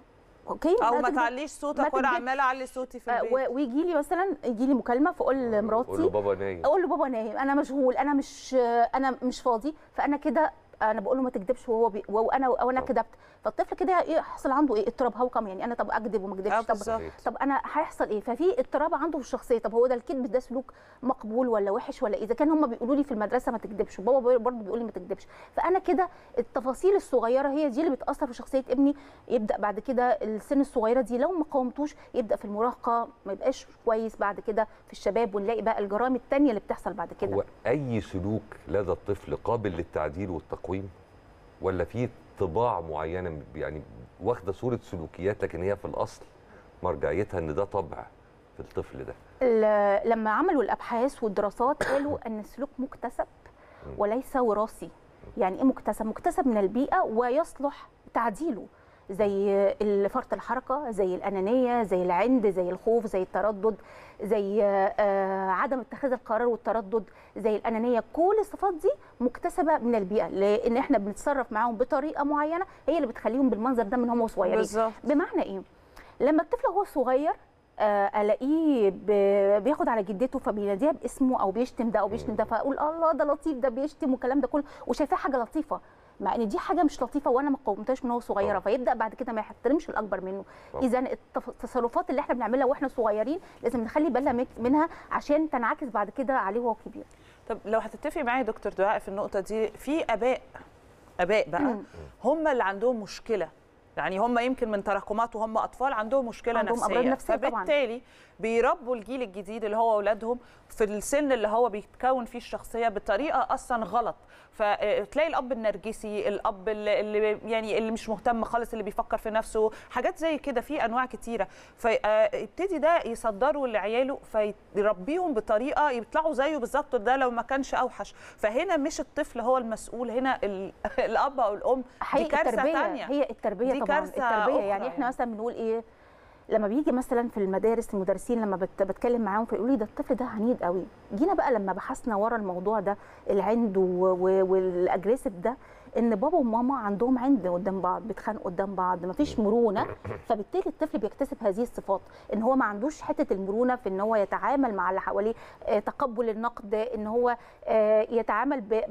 اوكي أو ما تكذب. تعليش صوتك ما وأنا تكذبش. عمالة أعلي صوتي في آه، البيت و- ويجي لي مثلا يجي لي مكالمه فاقول قول له لمراتي بابا نايم اقول له بابا نايم انا مشغول انا مش انا مش فاضي فانا كده انا بقول له ما تكذبش وهو بي... وانا وانا طب. كذبت فالطفل كده ايه يحصل عنده ايه اضطراب هوكم يعني انا طب اكذب وما آه، اكذبش طب بالظبط. طب انا هيحصل ايه ففي اضطراب عنده في الشخصيه طب هو ده الكذب ده سلوك مقبول ولا وحش ولا اذا كان هم بيقولوا لي في المدرسه ما تكذبش وبابا برضه بيقول لي ما تكذبش فانا كده التفاصيل الصغيره هي دي اللي بتاثر في شخصيه ابني يبدا بعد كده السن الصغيره دي لو ما قاومتوش يبدا في المراهقه ما يبقاش كويس بعد كده في الشباب ونلاقي بقى الجرائم التانية اللي بتحصل بعد كده هو اي سلوك لدى الطفل قابل للتعديل والتقويم ولا في طباع معينه يعني واخده صوره سلوكيات لكن هي في الاصل مرجعيتها ان ده طبع في الطفل ده ال- لما عملوا الابحاث والدراسات قالوا ان السلوك مكتسب وليس وراثي يعني ايه مكتسب مكتسب من البيئه ويصلح تعديله زي فرط الحركه زي الانانيه زي العند زي الخوف زي التردد زي آه، عدم اتخاذ القرار والتردد زي الانانيه كل الصفات دي مكتسبه من البيئه لان احنا بنتصرف معاهم بطريقه معينه هي اللي بتخليهم بالمنظر ده من هم صغيرين بالظبط بمعنى ايه لما الطفل وهو صغير آه، الاقيه ب- بياخد على جدته فبيناديها باسمه او بيشتم ده او بيشتم ده فاقول الله ده لطيف ده بيشتم والكلام ده كله وشايفاه حاجه لطيفه مع ان دي حاجه مش لطيفه وانا ما قومتهاش من هو صغيره طبعا. فيبدا بعد كده ما يحترمش الاكبر منه طبعا. اذا التف- التصرفات اللي احنا بنعملها واحنا صغيرين لازم نخلي بالنا مك- منها عشان تنعكس بعد كده عليه وهو كبير طب لو هتتفقي معايا يا دكتور دعاء في النقطه دي في اباء اباء بقى هم اللي عندهم مشكله يعني هم يمكن من تراكمات وهم اطفال عندهم مشكله عندهم نفسيه أمراض نفسية طبعاً. فبالتالي بيربوا الجيل الجديد اللي هو اولادهم في السن اللي هو بيتكون فيه الشخصيه بطريقه اصلا غلط فتلاقي الاب النرجسي الاب اللي اللي يعني اللي مش مهتم خالص اللي بيفكر في نفسه حاجات زي كده في انواع كتيره فيبتدي ده يصدروا لعياله فيربيهم بطريقه يطلعوا زيه بالظبط ده لو ما كانش اوحش فهنا مش الطفل هو المسؤول هنا ال- الاب او الام دي حقيقي كارثه التربيه ثانيه هي التربيه دي طبعا كارثة التربيه أخرى يعني احنا يعني. مثلا بنقول ايه لما بيجي مثلا في المدارس المدرسين لما بت بتكلم معاهم فيقولوا لي ده الطفل ده عنيد قوي جينا بقى لما بحثنا ورا الموضوع ده العند و- و- والاجريسيف ده ان بابا وماما عندهم عند قدام بعض بيتخانقوا قدام بعض مفيش مرونه فبالتالي الطفل بيكتسب هذه الصفات ان هو ما عندوش حته المرونه في ان هو يتعامل مع اللي حواليه آه، تقبل النقد ان هو آه، يتعامل ب-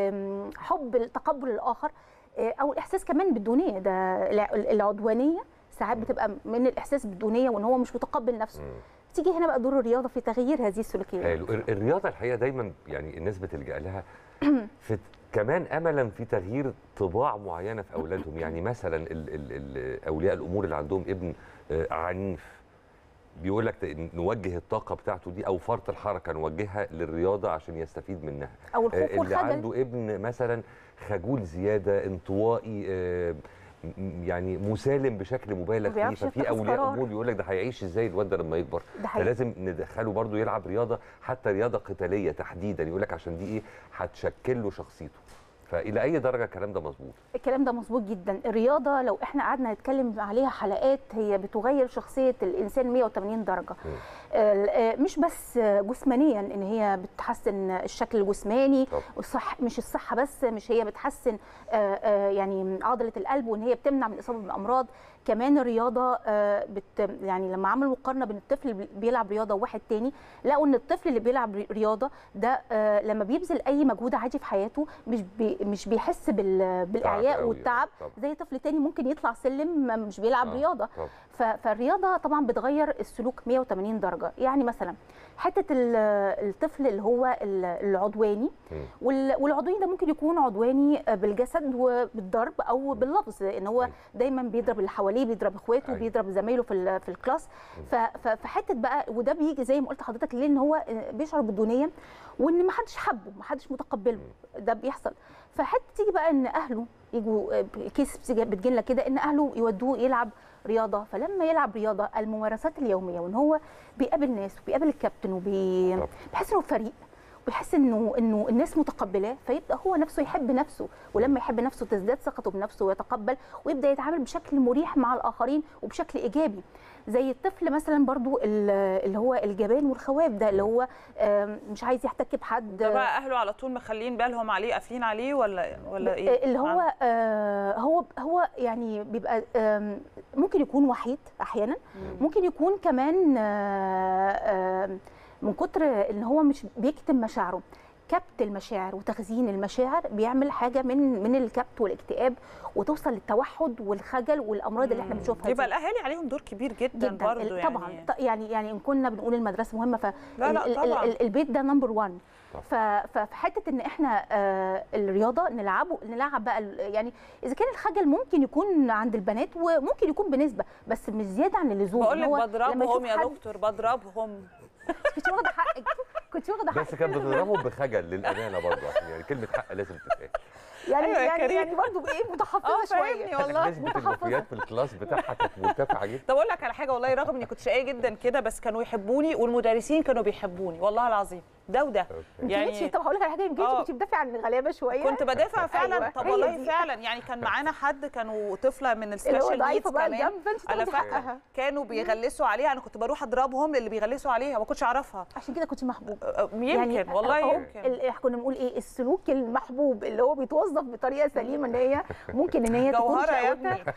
ب- بحب تقبل الاخر آه، او الاحساس كمان بالدونيه ده الع- العدوانيه ساعات بتبقى من الاحساس بالدونيه وان هو مش متقبل نفسه تيجي هنا بقى دور الرياضه في تغيير هذه السلوكيات حلو الر- الرياضه الحقيقه دايما يعني الناس بتلجا لها في كمان املا في تغيير طباع معينه في اولادهم يعني مثلا ال ال ال اولياء الامور اللي عندهم ابن آه، عنيف بيقول لك نوجه الطاقه بتاعته دي او فرط الحركه نوجهها للرياضه عشان يستفيد منها او آه، الخوف اللي والخجل عنده ابن مثلا خجول زياده انطوائي آه، م- يعني مسالم بشكل مبالغ ما فيه بيعرفش ففي يتخذ اولياء قرار. امور بيقول لك ده هيعيش ازاي الواد ده لما يكبر ده حقيقي. فلازم ندخله برضه يلعب رياضه حتى رياضه قتاليه تحديدا يقول لك عشان دي ايه هتشكل له شخصيته فالى اي درجه الكلام ده مظبوط الكلام ده مظبوط جدا الرياضه لو احنا قعدنا نتكلم عليها حلقات هي بتغير شخصيه الانسان 180 درجه ال- آه، مش بس جسمانيا ان هي بتحسن الشكل الجسماني طب. والصح مش الصحه بس مش هي بتحسن آه، آه، يعني عضله القلب وان هي بتمنع من الاصابه بالامراض كمان الرياضه آه، بت يعني لما عملوا مقارنه بين الطفل اللي بيلعب رياضه وواحد تاني لقوا ان الطفل اللي بيلعب ري- رياضه ده آه، لما بيبذل اي مجهود عادي في حياته مش بي مش بيحس بال- بالاعياء قوي. والتعب طب. زي طفل تاني ممكن يطلع سلم ما- مش بيلعب آه، رياضه طب. ف- فالرياضه طبعا بتغير السلوك 180 درجه يعني مثلا حته ال- الطفل اللي هو ال- العدواني مم. وال- والعدواني ده ممكن يكون عدواني بالجسد وبالضرب او باللفظ ان هو أيوة. دايما بيضرب اللي حواليه بيضرب اخواته أيوة. بيضرب زمايله في ال- في الكلاس ف- ف- فحته بقى وده بيجي زي ما قلت لحضرتك ليه ان هو بيشعر بالدونيه وان ما حدش حبه ما حدش متقبله ده بيحصل فحته تيجي بقى ان اهله يجوا كيس بتيجي- بتجيلنا كده ان اهله يودوه يلعب رياضه فلما يلعب رياضه الممارسات اليوميه وان هو بيقابل ناس وبيقابل الكابتن طب. وبيحس انه فريق ويحس انه انه الناس متقبلاه فيبدا هو نفسه يحب نفسه ولما يحب نفسه تزداد ثقته بنفسه ويتقبل ويبدا يتعامل بشكل مريح مع الاخرين وبشكل ايجابي زي الطفل مثلا برضو ال- اللي هو الجبان والخواف ده اللي هو آم، مش عايز يحتك بحد ده بقى اهله على طول مخلين بالهم عليه قافلين عليه ولا ولا ايه اللي هو آه هو هو يعني بيبقى آم، ممكن يكون وحيد احيانا ممكن يكون كمان آه، آم، من كتر ان هو مش بيكتم مشاعره كبت المشاعر وتخزين المشاعر بيعمل حاجه من من الكبت والاكتئاب وتوصل للتوحد والخجل والامراض اللي احنا بنشوفها دي. يبقى الاهالي عليهم دور كبير جدا, جدا برضه ال- يعني طبعا ط- يعني يعني ان كنا بنقول المدرسه مهمه ف لا، لا، ال- ال- طبعاً. ال- البيت ده نمبر 1 طبعاً. ف- ففي حته ان احنا آه، الرياضه نلعبه نلعب بقى ال- يعني اذا كان الخجل ممكن يكون عند البنات وممكن يكون بنسبه بس مش زياده عن اللزوم بقول إن هو لك لما بضربهم يشوف يا حد- دكتور بضربهم كنت واخده حقك كنت واخده بس حقك كان بتضربهم بخجل للامانه برضه عشان يعني كلمه حق لازم تتقال يعني أيوة يا يعني كريم. يعني برضه بايه متحفظه اه شويه فاهمني والله نسبه متحفظة. الوفيات في الكلاس بتاعها كانت مرتفعه جدا طب اقول لك على حاجه والله رغم اني كنت شقيه جدا كده بس كانوا يحبوني والمدرسين كانوا بيحبوني والله العظيم ده وده أوكي. يعني يعني طب هقول لك على حاجه يمكن آه. انت كنت بتدافع عن الغلابه شويه كنت بدافع فعلا أيوة، طب هي والله دي. فعلا يعني كان معانا حد كانوا طفله من اللي هو السبيشال ضعيفه نيدز بقى كمان الجنب فانت انا تاخدي فاكره حقها كانوا بيغلسوا عليها انا كنت بروح اضربهم اللي بيغلسوا عليها ما كنتش اعرفها عشان كده كنت محبوب أه، يمكن والله أهو يمكن ال- كنا بنقول ايه السلوك المحبوب اللي هو بيتوظف بطريقه سليمه ان هي ممكن ان هي تكون جوهره يا شقوتها ابني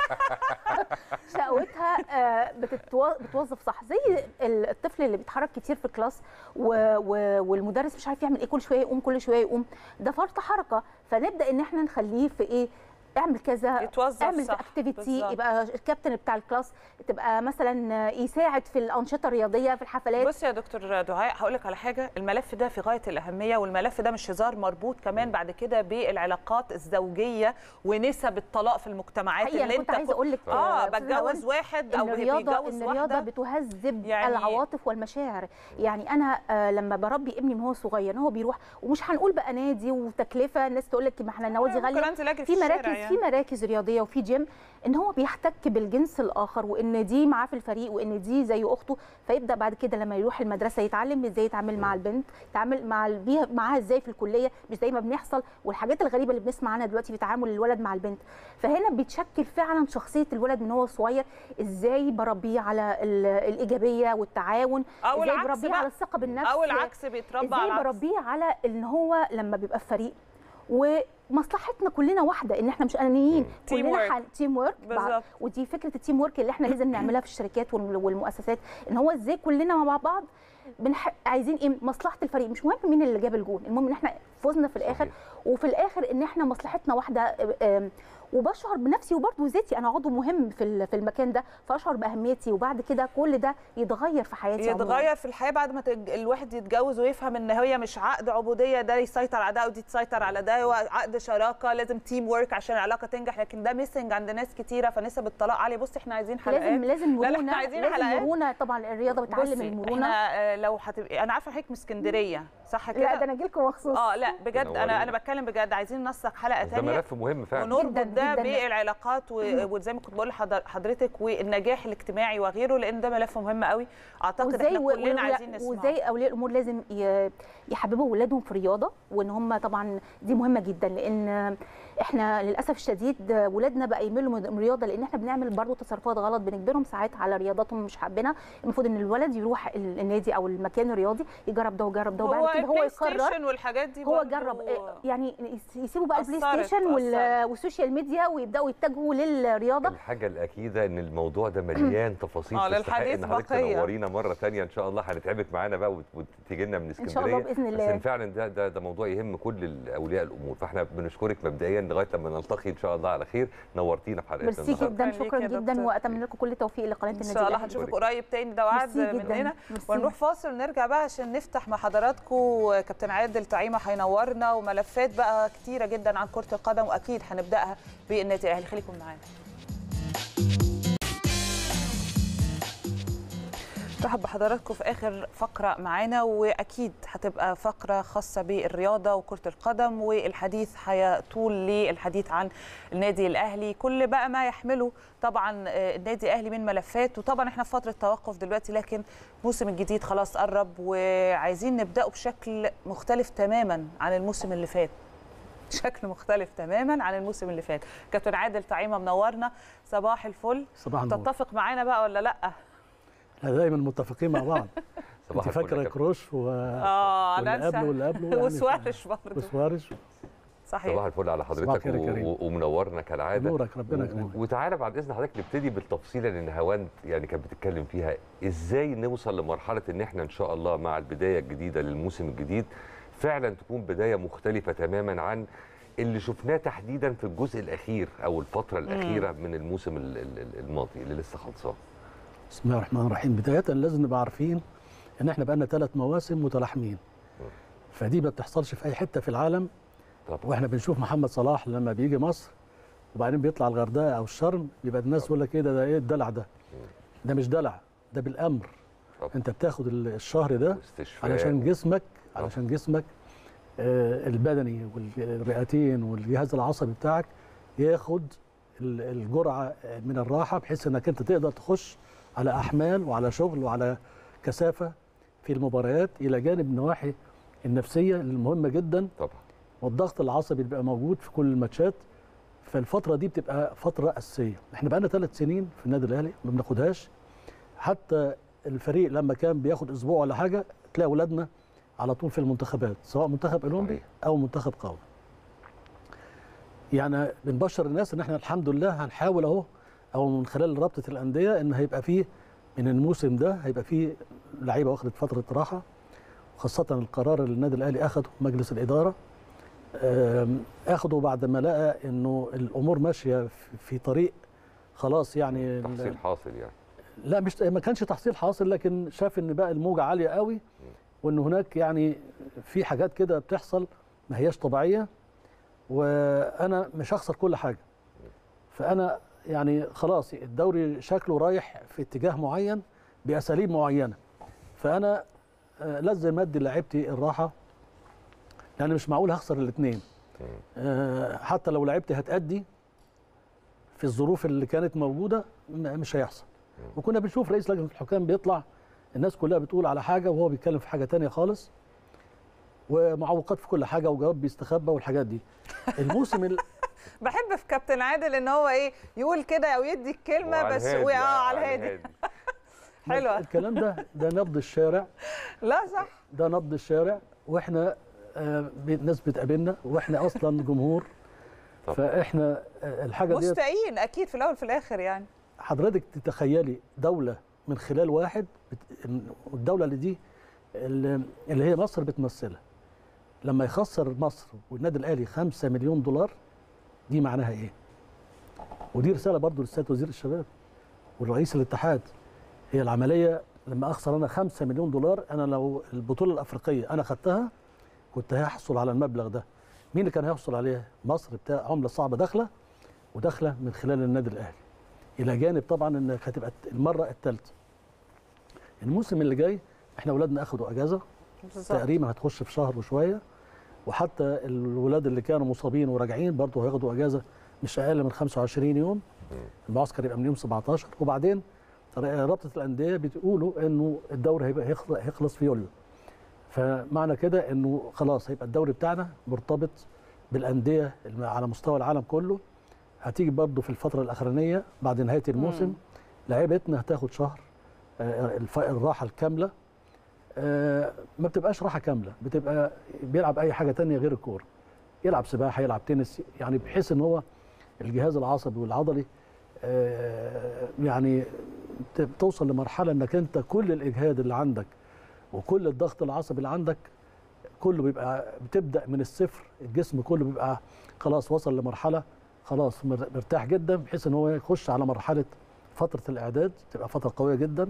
شقوتها آه، بتتو- بتوظف صح زي ال- الطفل اللي بيتحرك كتير في الكلاس و- و- والمدرس مش عارف يعمل ايه كل شويه يقوم كل شويه يقوم ده فرط حركه فنبدا ان احنا نخليه في ايه اعمل كذا يتوظف اعمل صح، اكتيفيتي بالظبط. يبقى الكابتن بتاع الكلاس تبقى مثلا يساعد في الانشطه الرياضيه في الحفلات بص يا دكتور دعاء هقول لك على حاجه الملف ده في غايه الاهميه والملف ده مش هزار مربوط كمان بعد كده بالعلاقات الزوجيه ونسب الطلاق في المجتمعات حقيقة اللي أنا كنت انت عايزه اقول لك اه أستاذة بتجوز هوند، واحد او ان الرياضه بيتجوز ان الرياضه واحده بتهذب يعني- العواطف والمشاعر يعني انا آه لما بربي ابني من هو صغير هو بيروح ومش هنقول بقى نادي وتكلفه الناس تقول لك ما احنا النوادي ممكن غاليه انزل اجري في الشارع مراكز يعني. في مراكز رياضيه وفي جيم ان هو بيحتك بالجنس الاخر وان دي معاه في الفريق وان دي زي اخته فيبدا بعد كده لما يروح المدرسه يتعلم ازاي يتعامل مع البنت يتعامل مع ال- بيها معاها ازاي في الكليه مش زي ما بنحصل والحاجات الغريبه اللي بنسمع عنها دلوقتي في تعامل الولد مع البنت فهنا بيتشكل فعلا شخصيه الولد من هو صغير ازاي بربيه على ال- الايجابيه والتعاون أو ازاي العكس بربيه بقى. على الثقه بالنفس او العكس بيتربى على ازاي العكس. بربيه على ان هو لما بيبقى في فريق ومصلحتنا كلنا واحده ان احنا مش انانيين Team work. كلنا تيم ورك بالظبط. ودي فكره التيم ورك اللي احنا لازم نعملها في الشركات وال- والمؤسسات ان هو ازاي كلنا مع بعض بنح... عايزين ايه مصلحه الفريق مش مهم مين اللي جاب الجون المهم ان احنا فزنا في الاخر صحيح. وفي الاخر ان احنا مصلحتنا واحده آم، وبشعر بنفسي وبرضه ذاتي انا عضو مهم في ال- في المكان ده فاشعر باهميتي وبعد كده كل ده يتغير في حياتي عموماً. يتغير في الحياه بعد ما تج- الواحد يتجوز ويفهم ان هي مش عقد عبوديه ده يسيطر على ده ودي تسيطر على ده هو عقد شراكه لازم تيم ورك عشان العلاقه تنجح لكن ده ميسنج عند ناس كتيره فنسب الطلاق عاليه بص احنا عايزين حلقات لازم لازم لا، لا، مرونه احنا عايزين لازم حلقات. مرونه طبعا الرياضه بتعلم بصي المرونه احنا آه، لو هتبقي انا عارفه حضرتك من اسكندريه صح كده لا ده انا اجي لكم مخصوص اه لا بجد انا تنورينا. انا بتكلم بجد عايزين ننسق حلقه ده ثانيه ملف مهم فعلا ونربط جداً، ده جداً. بالعلاقات و- وزي ما كنت بقول لحضرتك والنجاح الاجتماعي وغيره لان ده ملف مهم قوي اعتقد احنا و- كلنا و- عايزين نسمعه وازاي اولياء الامور لازم ي- يحببوا اولادهم في الرياضه وان هم طبعا دي مهمه جدا لان احنا للاسف الشديد ولادنا بقى يميلوا من الرياضه لان احنا بنعمل برضو تصرفات غلط بنجبرهم ساعات على رياضاتهم مش حابينها المفروض ان الولد يروح ال- النادي او المكان الرياضي يجرب ده ويجرب ده هو وبعد كده هو البلاي يقرر ستيشن والحاجات دي هو برضو جرب إيه، يعني يس- يسيبوا بقى البلاي أثرت- ستيشن وال- أثرت. والسوشيال ميديا ويبداوا يتجهوا للرياضه الحاجة الأكيدة إن الموضوع ده مليان تفاصيل آه، تستحق للحديث إن حضرتك بقية. تنورينا مرة تانية إن شاء الله هنتعبك معانا بقى وت- وتيجي لنا من إن اسكندرية شاء الله بإذن الله. بس إن فعلا ده ده ده موضوع يهم كل أولياء الأمور فإحنا بنشكرك مبدئيا لغاية لما نلتقي إن شاء الله على خير نورتينا في حلقتنا ميرسي النهاردة. جدا شكراً ليك شكرا يا جدا دكتور. واتمنى لكم كل التوفيق لقناه ان النادي شاء الله الأهلي. هنشوفك قريب تاني ده وعد ميرسي جداً. مننا ميرسي. ونروح فاصل ونرجع بقى عشان نفتح مع حضراتكم كابتن عادل طعيمه هينورنا وملفات بقى كتيره جدا عن كره القدم واكيد هنبداها بالنادي الاهلي خليكم معانا رحب بحضراتكم في اخر فقره معانا واكيد هتبقى فقره خاصه بالرياضه وكره القدم والحديث هيطول للحديث عن النادي الاهلي كل بقى ما يحمله طبعا آه، النادي الاهلي من ملفات وطبعا احنا في فتره توقف دلوقتي لكن الموسم الجديد خلاص قرب وعايزين نبداه بشكل مختلف تماما عن الموسم اللي فات شكل مختلف تماما عن الموسم اللي فات كابتن عادل طعيمه منورنا صباح الفل صباح النور تتفق معانا بقى ولا لا احنا دايما متفقين مع بعض صباح انت الفل يا فاكره كابتن. كروش و... اه واللي انا قبله انسى واللي قبله يعني وسوارش برضه وسوارش صحيح صباح الفل على صباح حضرتك الخير يا و- كريم. و- ومنورنا كالعاده نورك ربنا و- يكرمك وتعالى بعد اذن حضرتك نبتدي بالتفصيله لان هواند يعني كانت بتتكلم فيها ازاي نوصل لمرحله ان احنا ان شاء الله مع البدايه الجديده للموسم الجديد فعلا تكون بدايه مختلفه تماما عن اللي شفناه تحديدا في الجزء الاخير او الفتره الاخيره من الموسم ال- ال- ال- الماضي اللي لسه خلصان بسم الله الرحمن الرحيم بدايه لازم نبقى عارفين ان احنا بقالنا ثلاث مواسم متلاحمين فدي ما بتحصلش في اي حته في العالم طبعا واحنا بنشوف محمد صلاح لما بيجي مصر وبعدين بيطلع الغردقه او الشرم بيبقى الناس تقول لك ايه ده ده ايه الدلع ده ده مش دلع ده بالامر طبعا. انت بتاخد ال- الشهر ده واستشفاء علشان جسمك علشان جسمك آه، البدني والرئتين والجهاز العصبي بتاعك ياخد ال- الجرعه من الراحه بحيث انك انت تقدر تخش على احمال وعلى شغل وعلى كثافه في المباريات الى جانب النواحي النفسيه المهمه جدا طبعا والضغط العصبي اللي بيبقى موجود في كل الماتشات فالفتره دي بتبقى فتره اساسيه احنا بقالنا ثلاث سنين في النادي الاهلي ما بناخدهاش حتى الفريق لما كان بياخد اسبوع ولا حاجه تلاقي اولادنا على طول في المنتخبات سواء منتخب اولمبي صحيح. او منتخب قومي يعني بنبشر الناس ان احنا الحمد لله هنحاول اهو او من خلال رابطه الانديه ان هيبقى فيه من الموسم ده هيبقى فيه لعيبه واخدت فتره راحه وخاصه القرار اللي النادي الاهلي اخده مجلس الاداره آم، اخده بعد ما لقى انه الامور ماشيه في- في طريق خلاص يعني ال- تحصيل حاصل يعني لا مش ما كانش تحصيل حاصل لكن شاف ان بقى الموجه عاليه قوي وان هناك يعني في حاجات كده بتحصل ما هياش طبيعيه وانا مش هخسر كل حاجه فانا يعني خلاص الدوري شكله رايح في اتجاه معين باساليب معينه فانا آه، لازم ادي لعيبتي الراحه لان مش معقول هخسر الاثنين حتى لو لعيبتي هتأدي في الظروف اللي كانت موجوده م- مش هيحصل وكنا بنشوف رئيس لجنه الحكام بيطلع الناس كلها بتقول على حاجه وهو بيتكلم في حاجه تانية خالص ومعوقات في كل حاجه وجواب بيستخبى والحاجات دي الموسم ال... بحب في كابتن عادل ان هو ايه يقول كده او يدي الكلمه وعلى بس الهادي، واه على الهادي حلوه الكلام ده ده نبض الشارع لا صح ده نبض الشارع واحنا آه، بي- ناس بتقابلنا واحنا اصلا جمهور طبعا. فاحنا آه، الحاجه دي مستائين اكيد في الاول وفي الاخر يعني حضرتك تتخيلي دوله من خلال واحد بت... الدوله اللي دي اللي اللي هي مصر بتمثلها لما يخسر مصر والنادي الاهلي 5 مليون دولار دي معناها ايه؟ ودي رساله برضو للسيد وزير الشباب والرئيس الاتحاد هي العمليه لما اخسر انا 5 مليون دولار انا لو البطوله الافريقيه انا خدتها كنت هحصل على المبلغ ده مين اللي كان هيحصل عليه؟ مصر بتاع عمله صعبه داخله وداخله من خلال النادي الاهلي الى جانب طبعا انك هتبقى المره الثالثه الموسم اللي جاي احنا اولادنا اخدوا اجازه بالظبط تقريبا هتخش في شهر وشويه وحتى الولاد اللي كانوا مصابين وراجعين برضه هياخدوا اجازه مش اقل من 25 يوم المعسكر يبقى من يوم 17 وبعدين رابطه الانديه بتقولوا انه الدوري هيبقى هيخلص- هيخلص في يوليو فمعنى كده انه خلاص هيبقى الدوري بتاعنا مرتبط بالانديه الم- على مستوى العالم كله هتيجي برضه في الفتره الاخرانيه بعد نهايه الموسم لعيبتنا هتاخد شهر آه، الف- الراحه الكامله آه، ما بتبقاش راحه كامله بتبقى بيلعب اي حاجه تانية غير الكوره يلعب سباحه يلعب تنس يعني بحيث ان هو الجهاز العصبي والعضلي آه، يعني ت- توصل لمرحله انك انت كل الاجهاد اللي عندك وكل الضغط العصبي اللي عندك كله بيبقى بتبدا من الصفر الجسم كله بيبقى خلاص وصل لمرحله خلاص مر- مرتاح جدا بحيث ان هو يخش على مرحله فتره الاعداد تبقى فتره قويه جدا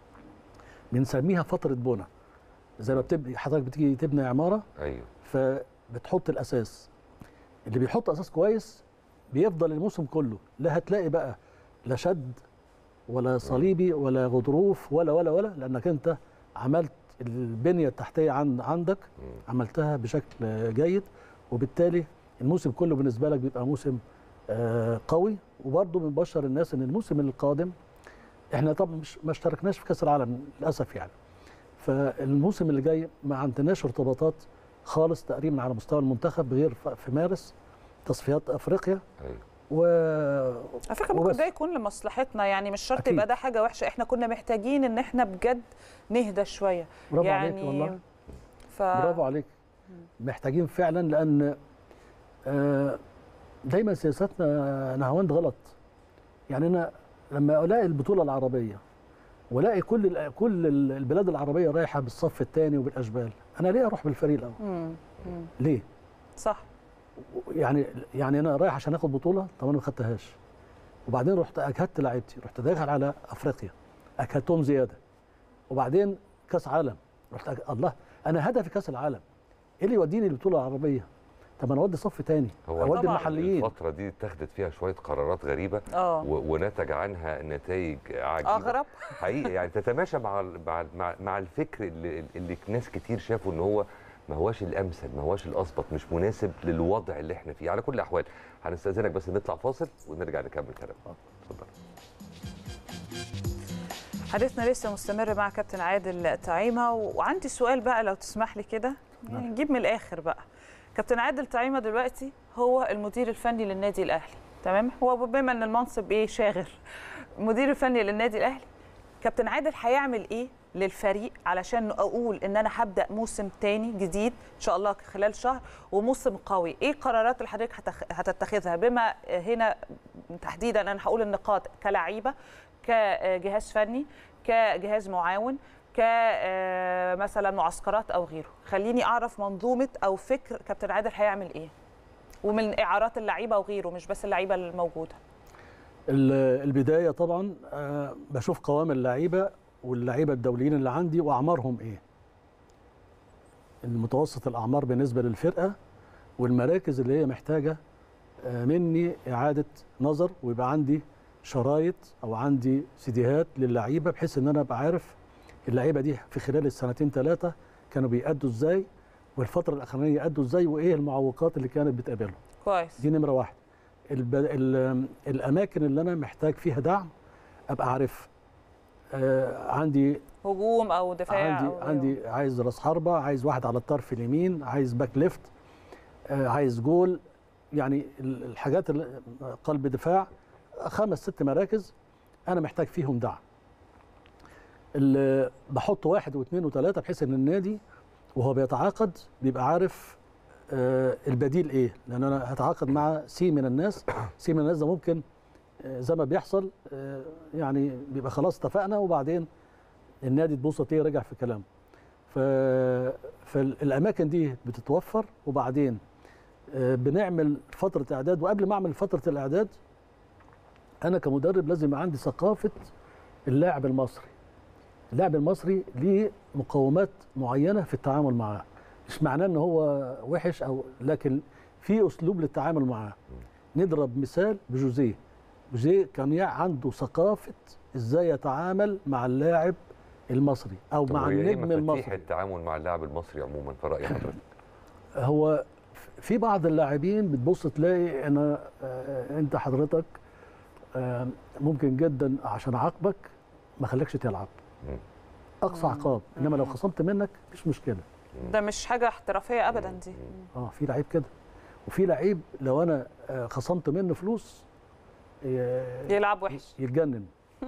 بنسميها فتره بنى زي ما بتبني حضرتك بتيجي تبني عماره ايوه فبتحط الاساس اللي بيحط اساس كويس بيفضل الموسم كله لا هتلاقي بقى لا شد ولا صليبي ولا غضروف ولا ولا ولا لانك انت عملت البنيه التحتيه عن عندك عملتها بشكل جيد وبالتالي الموسم كله بالنسبه لك بيبقى موسم آه، قوي وبرضه بنبشر الناس ان الموسم القادم احنا طبعا مش ما اشتركناش في كاس العالم للاسف يعني فالموسم اللي جاي ما عندناش ارتباطات خالص تقريبا على مستوى المنتخب غير ف- في مارس تصفيات افريقيا ايوه و على فكره ممكن وبس. ده يكون لمصلحتنا يعني مش شرط أكيد. يبقى ده حاجه وحشه احنا كنا محتاجين ان احنا بجد نهدى شويه برافو يعني عليك والله ف... برافو عليك محتاجين فعلا لان آه، دايما سياساتنا نهاوند غلط يعني انا لما الاقي البطوله العربيه والاقي كل ال- كل ال- البلاد العربيه رايحه بالصف الثاني وبالاشبال انا ليه اروح بالفريق الاول مم. مم. ليه صح يعني يعني انا رايح عشان اخد بطوله طب انا ما خدتهاش وبعدين رحت اجهدت لعيبتي رحت داخل على افريقيا اجهدتهم زياده وبعدين كاس عالم رحت أج... الله انا هدفي كاس العالم ايه اللي يوديني البطوله العربيه طب انا اودي صف تاني هو اودي طبعاً. المحليين الفتره دي اتخذت فيها شويه قرارات غريبه اه و- ونتج عنها نتائج عجيبه اغرب حقيقي يعني تتماشى مع ال- مع ال- مع, مع الفكر اللي, اللي ناس كتير شافوا ان هو ما هواش الامثل ما هواش الاظبط مش مناسب للوضع اللي احنا فيه على كل الاحوال هنستاذنك بس نطلع فاصل ونرجع نكمل كلامنا اتفضل حديثنا لسه مستمر مع كابتن عادل طعيمه وعندي سؤال بقى لو تسمح لي كده يعني نجيب من الاخر بقى كابتن عادل طعيمه دلوقتي هو المدير الفني للنادي الاهلي تمام هو بما ان المنصب ايه شاغر المدير الفني للنادي الاهلي كابتن عادل هيعمل ايه للفريق علشان اقول ان انا هبدا موسم تاني جديد ان شاء الله خلال شهر وموسم قوي ايه القرارات اللي حضرتك هتخ- هتتخذها بما هنا تحديدا انا هقول النقاط كلعيبه كجهاز فني كجهاز معاون كمثلا معسكرات او غيره خليني اعرف منظومه او فكر كابتن عادل هيعمل ايه ومن اعارات اللعيبه وغيره مش بس اللعيبه الموجوده ال- البدايه طبعا آه، بشوف قوام اللعيبه واللعيبه الدوليين اللي عندي واعمارهم ايه المتوسط الاعمار بالنسبه للفرقه والمراكز اللي هي محتاجه آه، مني اعاده نظر ويبقى عندي شرايط او عندي سيديهات للعيبه بحيث ان انا ابقى عارف اللعيبه دي في خلال السنتين ثلاثه كانوا بيأدوا ازاي والفتره الاخرانيه أدوا ازاي وايه المعوقات اللي كانت بتقابلهم كويس دي نمره واحد الب... ال... الاماكن اللي انا محتاج فيها دعم ابقى عارف آه عندي هجوم او دفاع عندي أو غيره. عندي عايز راس حربه عايز واحد على الطرف اليمين عايز باك ليفت آه عايز جول يعني ال- الحاجات اللي قلب دفاع خمس ست مراكز انا محتاج فيهم دعم اللي بحط واحد واثنين وثلاثه بحيث ان النادي وهو بيتعاقد بيبقى عارف آه، البديل ايه لان انا هتعاقد مع سي من الناس سي من الناس ده ممكن آه، زي ما بيحصل آه، يعني بيبقى خلاص اتفقنا وبعدين النادي تبص تلاقيه رجع في كلامه ف... فالاماكن دي بتتوفر وبعدين آه، بنعمل فتره اعداد وقبل ما اعمل فتره الاعداد انا كمدرب لازم يبقى عندي ثقافه اللاعب المصري اللاعب المصري ليه مقومات معينه في التعامل معاه مش معناه ان هو وحش او لكن في اسلوب للتعامل معاه نضرب مثال بجوزيه جوزيه كان يع- عنده ثقافه ازاي يتعامل مع اللاعب المصري او طب مع وهي إيه النجم مفاتيح المصري التعامل مع اللاعب المصري عموما في راي حضرتك هو في بعض اللاعبين بتبص تلاقي انا آه، انت حضرتك آه، ممكن جدا عشان اعاقبك ما اخليكش تلعب مم. اقصى عقاب انما لو خصمت منك مفيش مشكله ده مش حاجه احترافيه ابدا دي اه في لعيب كده وفي لعيب لو انا آه، خصمت منه فلوس ي- يلعب وحش يتجنن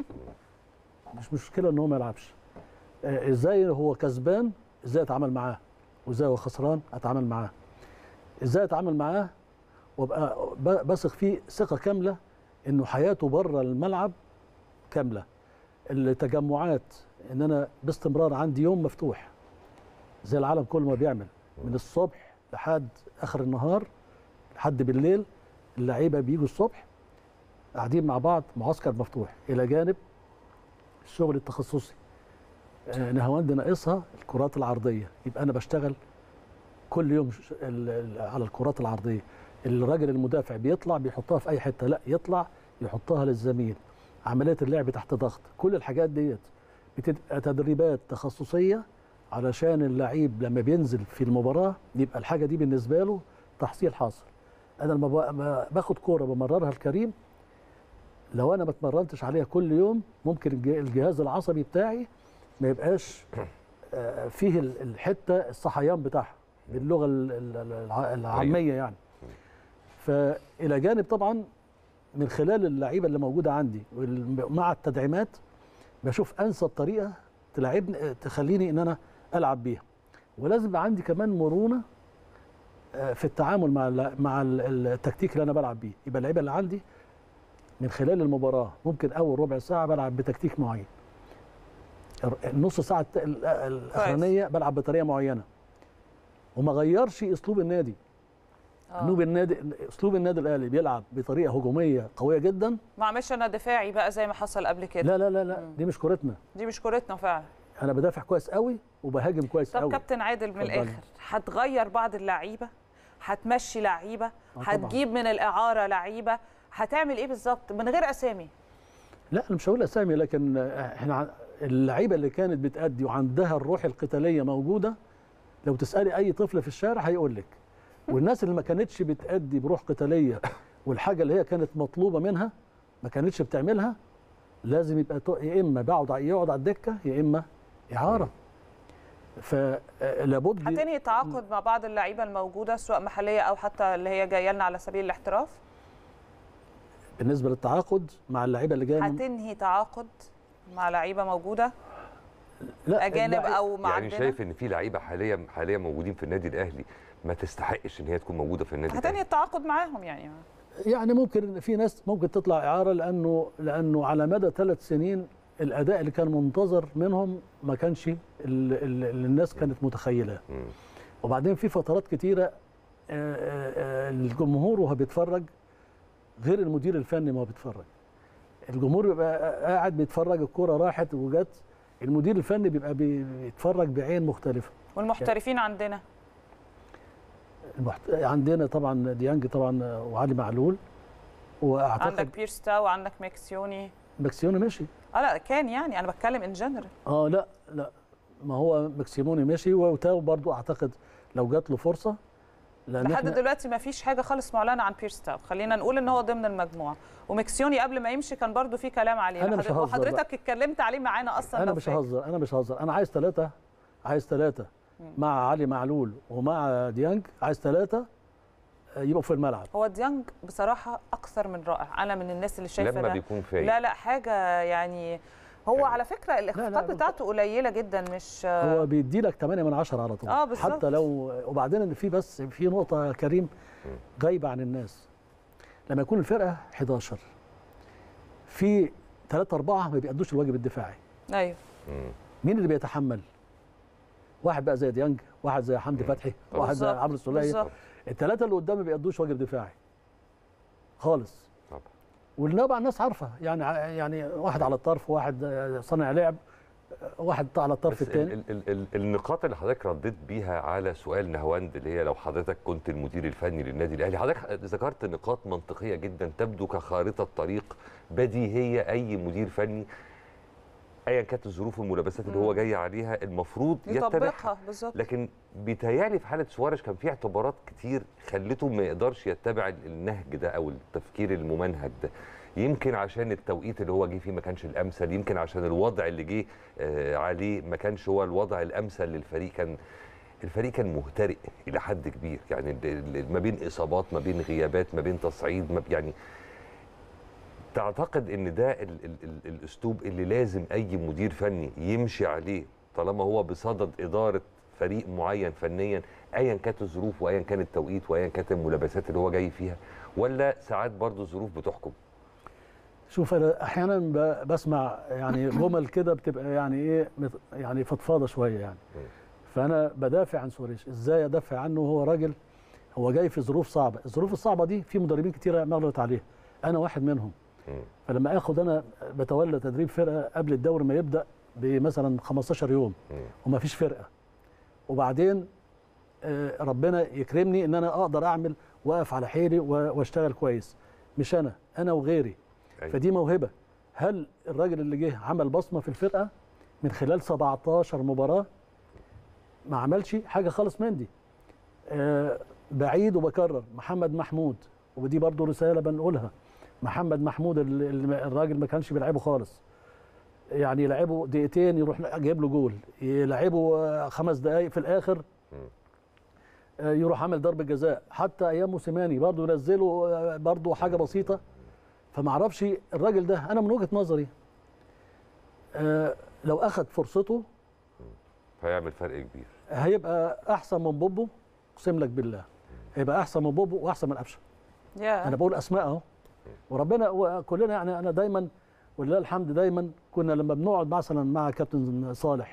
مش مشكله ان هو ما يلعبش آه، ازاي هو كسبان ازاي اتعامل معاه وازاي هو خسران اتعامل معاه ازاي اتعامل معاه وابقى ب- بثق فيه ثقه كامله انه حياته بره الملعب كامله التجمعات ان انا باستمرار عندي يوم مفتوح زي العالم كله ما بيعمل من الصبح لحد اخر النهار لحد بالليل اللعيبه بيجوا الصبح قاعدين مع بعض معسكر مفتوح الى جانب الشغل التخصصي آه، نهاوند ناقصها الكرات العرضيه يبقى انا بشتغل كل يوم ش- ال- ال- على الكرات العرضيه الراجل المدافع بيطلع بيحطها في اي حته لا يطلع يحطها للزميل عمليه اللعب تحت ضغط كل الحاجات ديت بتبقى تدريبات تخصصيه علشان اللعيب لما بينزل في المباراه يبقى الحاجه دي بالنسبه له تحصيل حاصل انا لما ب- ما باخد كوره بمررها الكريم لو انا ما اتمرنتش عليها كل يوم ممكن الج- الجهاز العصبي بتاعي ما يبقاش آه، فيه ال- الحته الصحيان بتاعها باللغه ال- ال- الع- العاميه يعني فالى جانب طبعا من خلال اللعيبه اللي موجوده عندي وال- مع التدعيمات بشوف انسب طريقه تلعبني تخليني ان انا العب بيها ولازم يبقى عندي كمان مرونه آه، في التعامل مع ال- مع ال- التكتيك اللي انا بلعب بيه يبقى اللعيبه اللي عندي من خلال المباراه ممكن اول ربع ساعه بلعب بتكتيك معين الر- النص ساعه الت- ال- الاخرانيه بلعب بطريقه معينه وما غيرش اسلوب النادي آه. اسلوب النادي اسلوب النادي الاهلي بيلعب بطريقه هجوميه قويه جدا ما عملش انا دفاعي بقى زي ما حصل قبل كده لا لا لا لا دي مش كورتنا دي مش كورتنا فعلا انا بدافع كويس قوي وبهاجم كويس طب قوي كابتن عادل من اتفضلي. الاخر هتغير بعض اللعيبه هتمشي لعيبه طبعاً. هتجيب من الاعاره لعيبه هتعمل ايه بالظبط من غير اسامي لا انا مش هقول اسامي لكن احنا ع- اللعيبه اللي كانت بتأدي وعندها الروح القتاليه موجوده لو تسالي اي طفل في الشارع هيقول لك والناس اللي ما كانتش بتأدي بروح قتاليه والحاجه اللي هي كانت مطلوبه منها ما كانتش بتعملها لازم يبقى تو- يا اما بقعد ع- يقعد على الدكه يا اما اعاره فلابد هتنهي تعاقد مع بعض اللعيبه الموجوده سواء محليه او حتى اللي هي جايه لنا على سبيل الاحتراف بالنسبه للتعاقد مع اللعيبه اللي جايه من- هتنهي تعاقد مع لعيبه موجوده لا اجانب اللعيبة- او يعني معدنه شايف ان في لعيبه حاليا حاليا موجودين في النادي الاهلي ما تستحقش ان هي تكون موجوده في النادي هتنهي الاهلي التعاقد معاهم يعني يعني ممكن في ناس ممكن تطلع اعاره لانه لانه على مدى ثلاث سنين الاداء اللي كان منتظر منهم ما كانش ال- ال- اللي الناس كانت متخيلاه مم. وبعدين في فترات كتيره آه، آه، آه، الجمهور وهو بيتفرج غير المدير الفني ما هو بيتفرج الجمهور بيبقى قاعد بيتفرج الكوره راحت وجت المدير الفني بيبقى بي- بيتفرج بعين مختلفه والمحترفين عندنا المحت... عندنا طبعا ديانج طبعا وعلي معلول عندك واعتقد بيرس تاو وعندك ماكسيوني ماكسيوني مشي اه لا كان يعني انا بتكلم ان جنرال اه لا لا ما هو ماكسيموني مشي وتاو برضو اعتقد لو جات له فرصه لان لحد احنا دلوقتي ما فيش حاجه خالص معلنه عن بيرس تاو خلينا نقول ان هو ضمن المجموعه ومكسيوني قبل ما يمشي كان برضو في كلام عليه أنا مش حضرتك- ههزر وحضرتك اتكلمت عليه معانا اصلا انا لو مش فاكر. ههزر انا مش ههزر انا عايز ثلاثه عايز ثلاثه مع علي معلول ومع ديانج عايز ثلاثه يبقوا في الملعب هو ديانج بصراحه اكثر من رائع انا من الناس اللي شايفه لما ده بيكون فايق لا لا حاجه يعني هو على فكره الاخفاقات لا. بتاعته قليله جدا مش هو بيدي لك 8 من 10 على طول آه، بالظبط. حتى لو وبعدين إن في بس في نقطه يا كريم غايبه عن الناس لما يكون الفرقه 11 في 3 4 ما بيأدوش الواجب الدفاعي ايوه مم. مين اللي بيتحمل واحد بقى زي ديانج واحد زي حمدي فتحي واحد زي بالظبط، عمرو السوليه بالظبط. الثلاثه اللي قدام ما بيأدوش واجب دفاعي خالص طبعا والنبع الناس عارفه يعني يعني واحد على الطرف واحد صانع لعب واحد على الطرف بس الثاني ال ال ال النقاط اللي حضرتك رديت بيها على سؤال نهواند اللي هي لو حضرتك كنت المدير الفني للنادي الاهلي حضرتك ذكرت نقاط منطقيه جدا تبدو كخارطه طريق بديهيه اي مدير فني ايا كانت الظروف والملابسات اللي هو جاي عليها المفروض يتبعها يطبقها بالظبط لكن بيتهيألي في حاله سوارش كان في اعتبارات كتير خلته ما يقدرش يتبع النهج ده او التفكير الممنهج ده يمكن عشان التوقيت اللي هو جه فيه ما كانش الامثل يمكن عشان الوضع اللي جه آه، عليه ما كانش هو الوضع الامثل للفريق كان الفريق كان مهترئ الى حد كبير يعني ال- ال- ما بين اصابات ما بين غيابات ما بين تصعيد ما يعني تعتقد ان ده ال ال ال الاسلوب اللي لازم اي مدير فني يمشي عليه طالما هو بصدد اداره فريق معين فنيا ايا كانت الظروف وايا كان التوقيت وايا كانت الملابسات اللي هو جاي فيها ولا ساعات برضو الظروف بتحكم شوف انا احيانا ب- بسمع يعني جمل كده بتبقى يعني ايه مت- يعني فضفاضه شويه يعني فانا بدافع عن سواريش ازاي ادافع عنه وهو راجل هو جاي في ظروف صعبه الظروف الصعبه دي في مدربين كتيره مرت عليها انا واحد منهم مم. فلما اخد انا بتولى تدريب فرقه قبل الدوري ما يبدا بمثلا 15 يوم مم. وما فيش فرقه وبعدين آه، ربنا يكرمني ان انا اقدر اعمل واقف على حيلي و- واشتغل كويس مش انا انا وغيري أيوة. فدي موهبه هل الراجل اللي جه عمل بصمه في الفرقه من خلال 17 مباراه ما عملش حاجه خالص من دي آه، بعيد وبكرر محمد محمود ودي برضو رساله بنقولها محمد محمود ال- ال- الراجل ما كانش بيلعبه خالص يعني يلعبه دقيقتين يروح جايب له جول يلعبه آه، خمس دقائق في الاخر آه، يروح عامل ضربه جزاء حتى ايام موسيماني برضه ينزله آه، برضه حاجه بسيطه فما اعرفش الراجل ده انا من وجهه نظري آه، لو اخذ فرصته هيعمل فرق كبير هيبقى احسن من بوبو اقسم لك بالله هيبقى احسن من بوبو واحسن من قفشه يا انا بقول اسماء اهو وربنا وكلنا يعني انا دايما ولله الحمد دايما كنا لما بنقعد مثلا مع كابتن صالح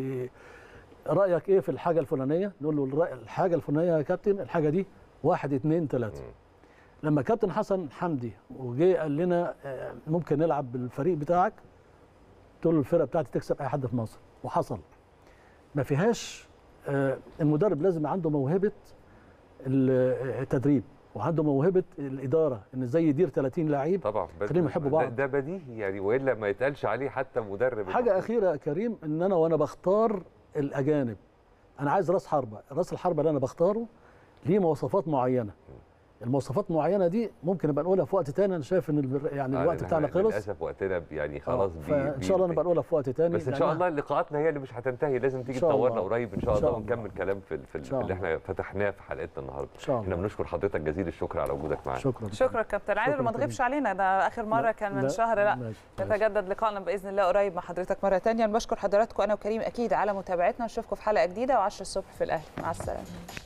ورايك ايه في الحاجه الفلانيه نقول له الرأي- الحاجه الفلانيه يا كابتن الحاجه دي واحد اتنين تلاته لما كابتن حسن حمدي وجه قال لنا آه، ممكن نلعب بالفريق بتاعك قلت له الفرقه بتاعتي تكسب اي حد في مصر وحصل ما فيهاش آه، المدرب لازم يبقى عنده موهبه ال- التدريب وعنده موهبه الاداره ان ازاي يدير 30 لعيب طبعا بس- خليهم يحبوا ده- بعض. ده بديهي يعني والا ما يتقالش عليه حتى مدرب حاجه المفروض. اخيره يا كريم ان انا وانا بختار الاجانب انا عايز راس حربه راس الحربه اللي انا بختاره ليه مواصفات معينه المواصفات معينه دي ممكن نبقى نقولها في وقت تاني انا شايف ان البر- يعني آه، الوقت لأن بتاعنا إحنا خلص للاسف وقتنا يعني خلاص آه، بي فان شاء الله بينتهي. نبقى نقولها في وقت تاني بس ان شاء لأنها- الله لقاءاتنا هي اللي مش هتنتهي لازم تيجي إن شاء تنورنا الله. قريب ان شاء إن شاء الله الله. ونكمل كلام في ال- في, ال- إن شاء في اللي الله. احنا فتحناه في حلقتنا النهارده ان شاء احنا الله بنشكر حضرتك جزيل الشكر على وجودك معانا شكرا شكرا كابتن عادل شكراً ما تغيبش كريم. علينا ده اخر مره لا، كان من لا، شهر لا ماشي، ماشي. نتجدد لقائنا باذن الله قريب مع حضرتك مره ثانيه بشكر حضراتكم انا وكريم اكيد على متابعتنا نشوفكم في حلقه جديده و10 الصبح في الاهلي مع السلامه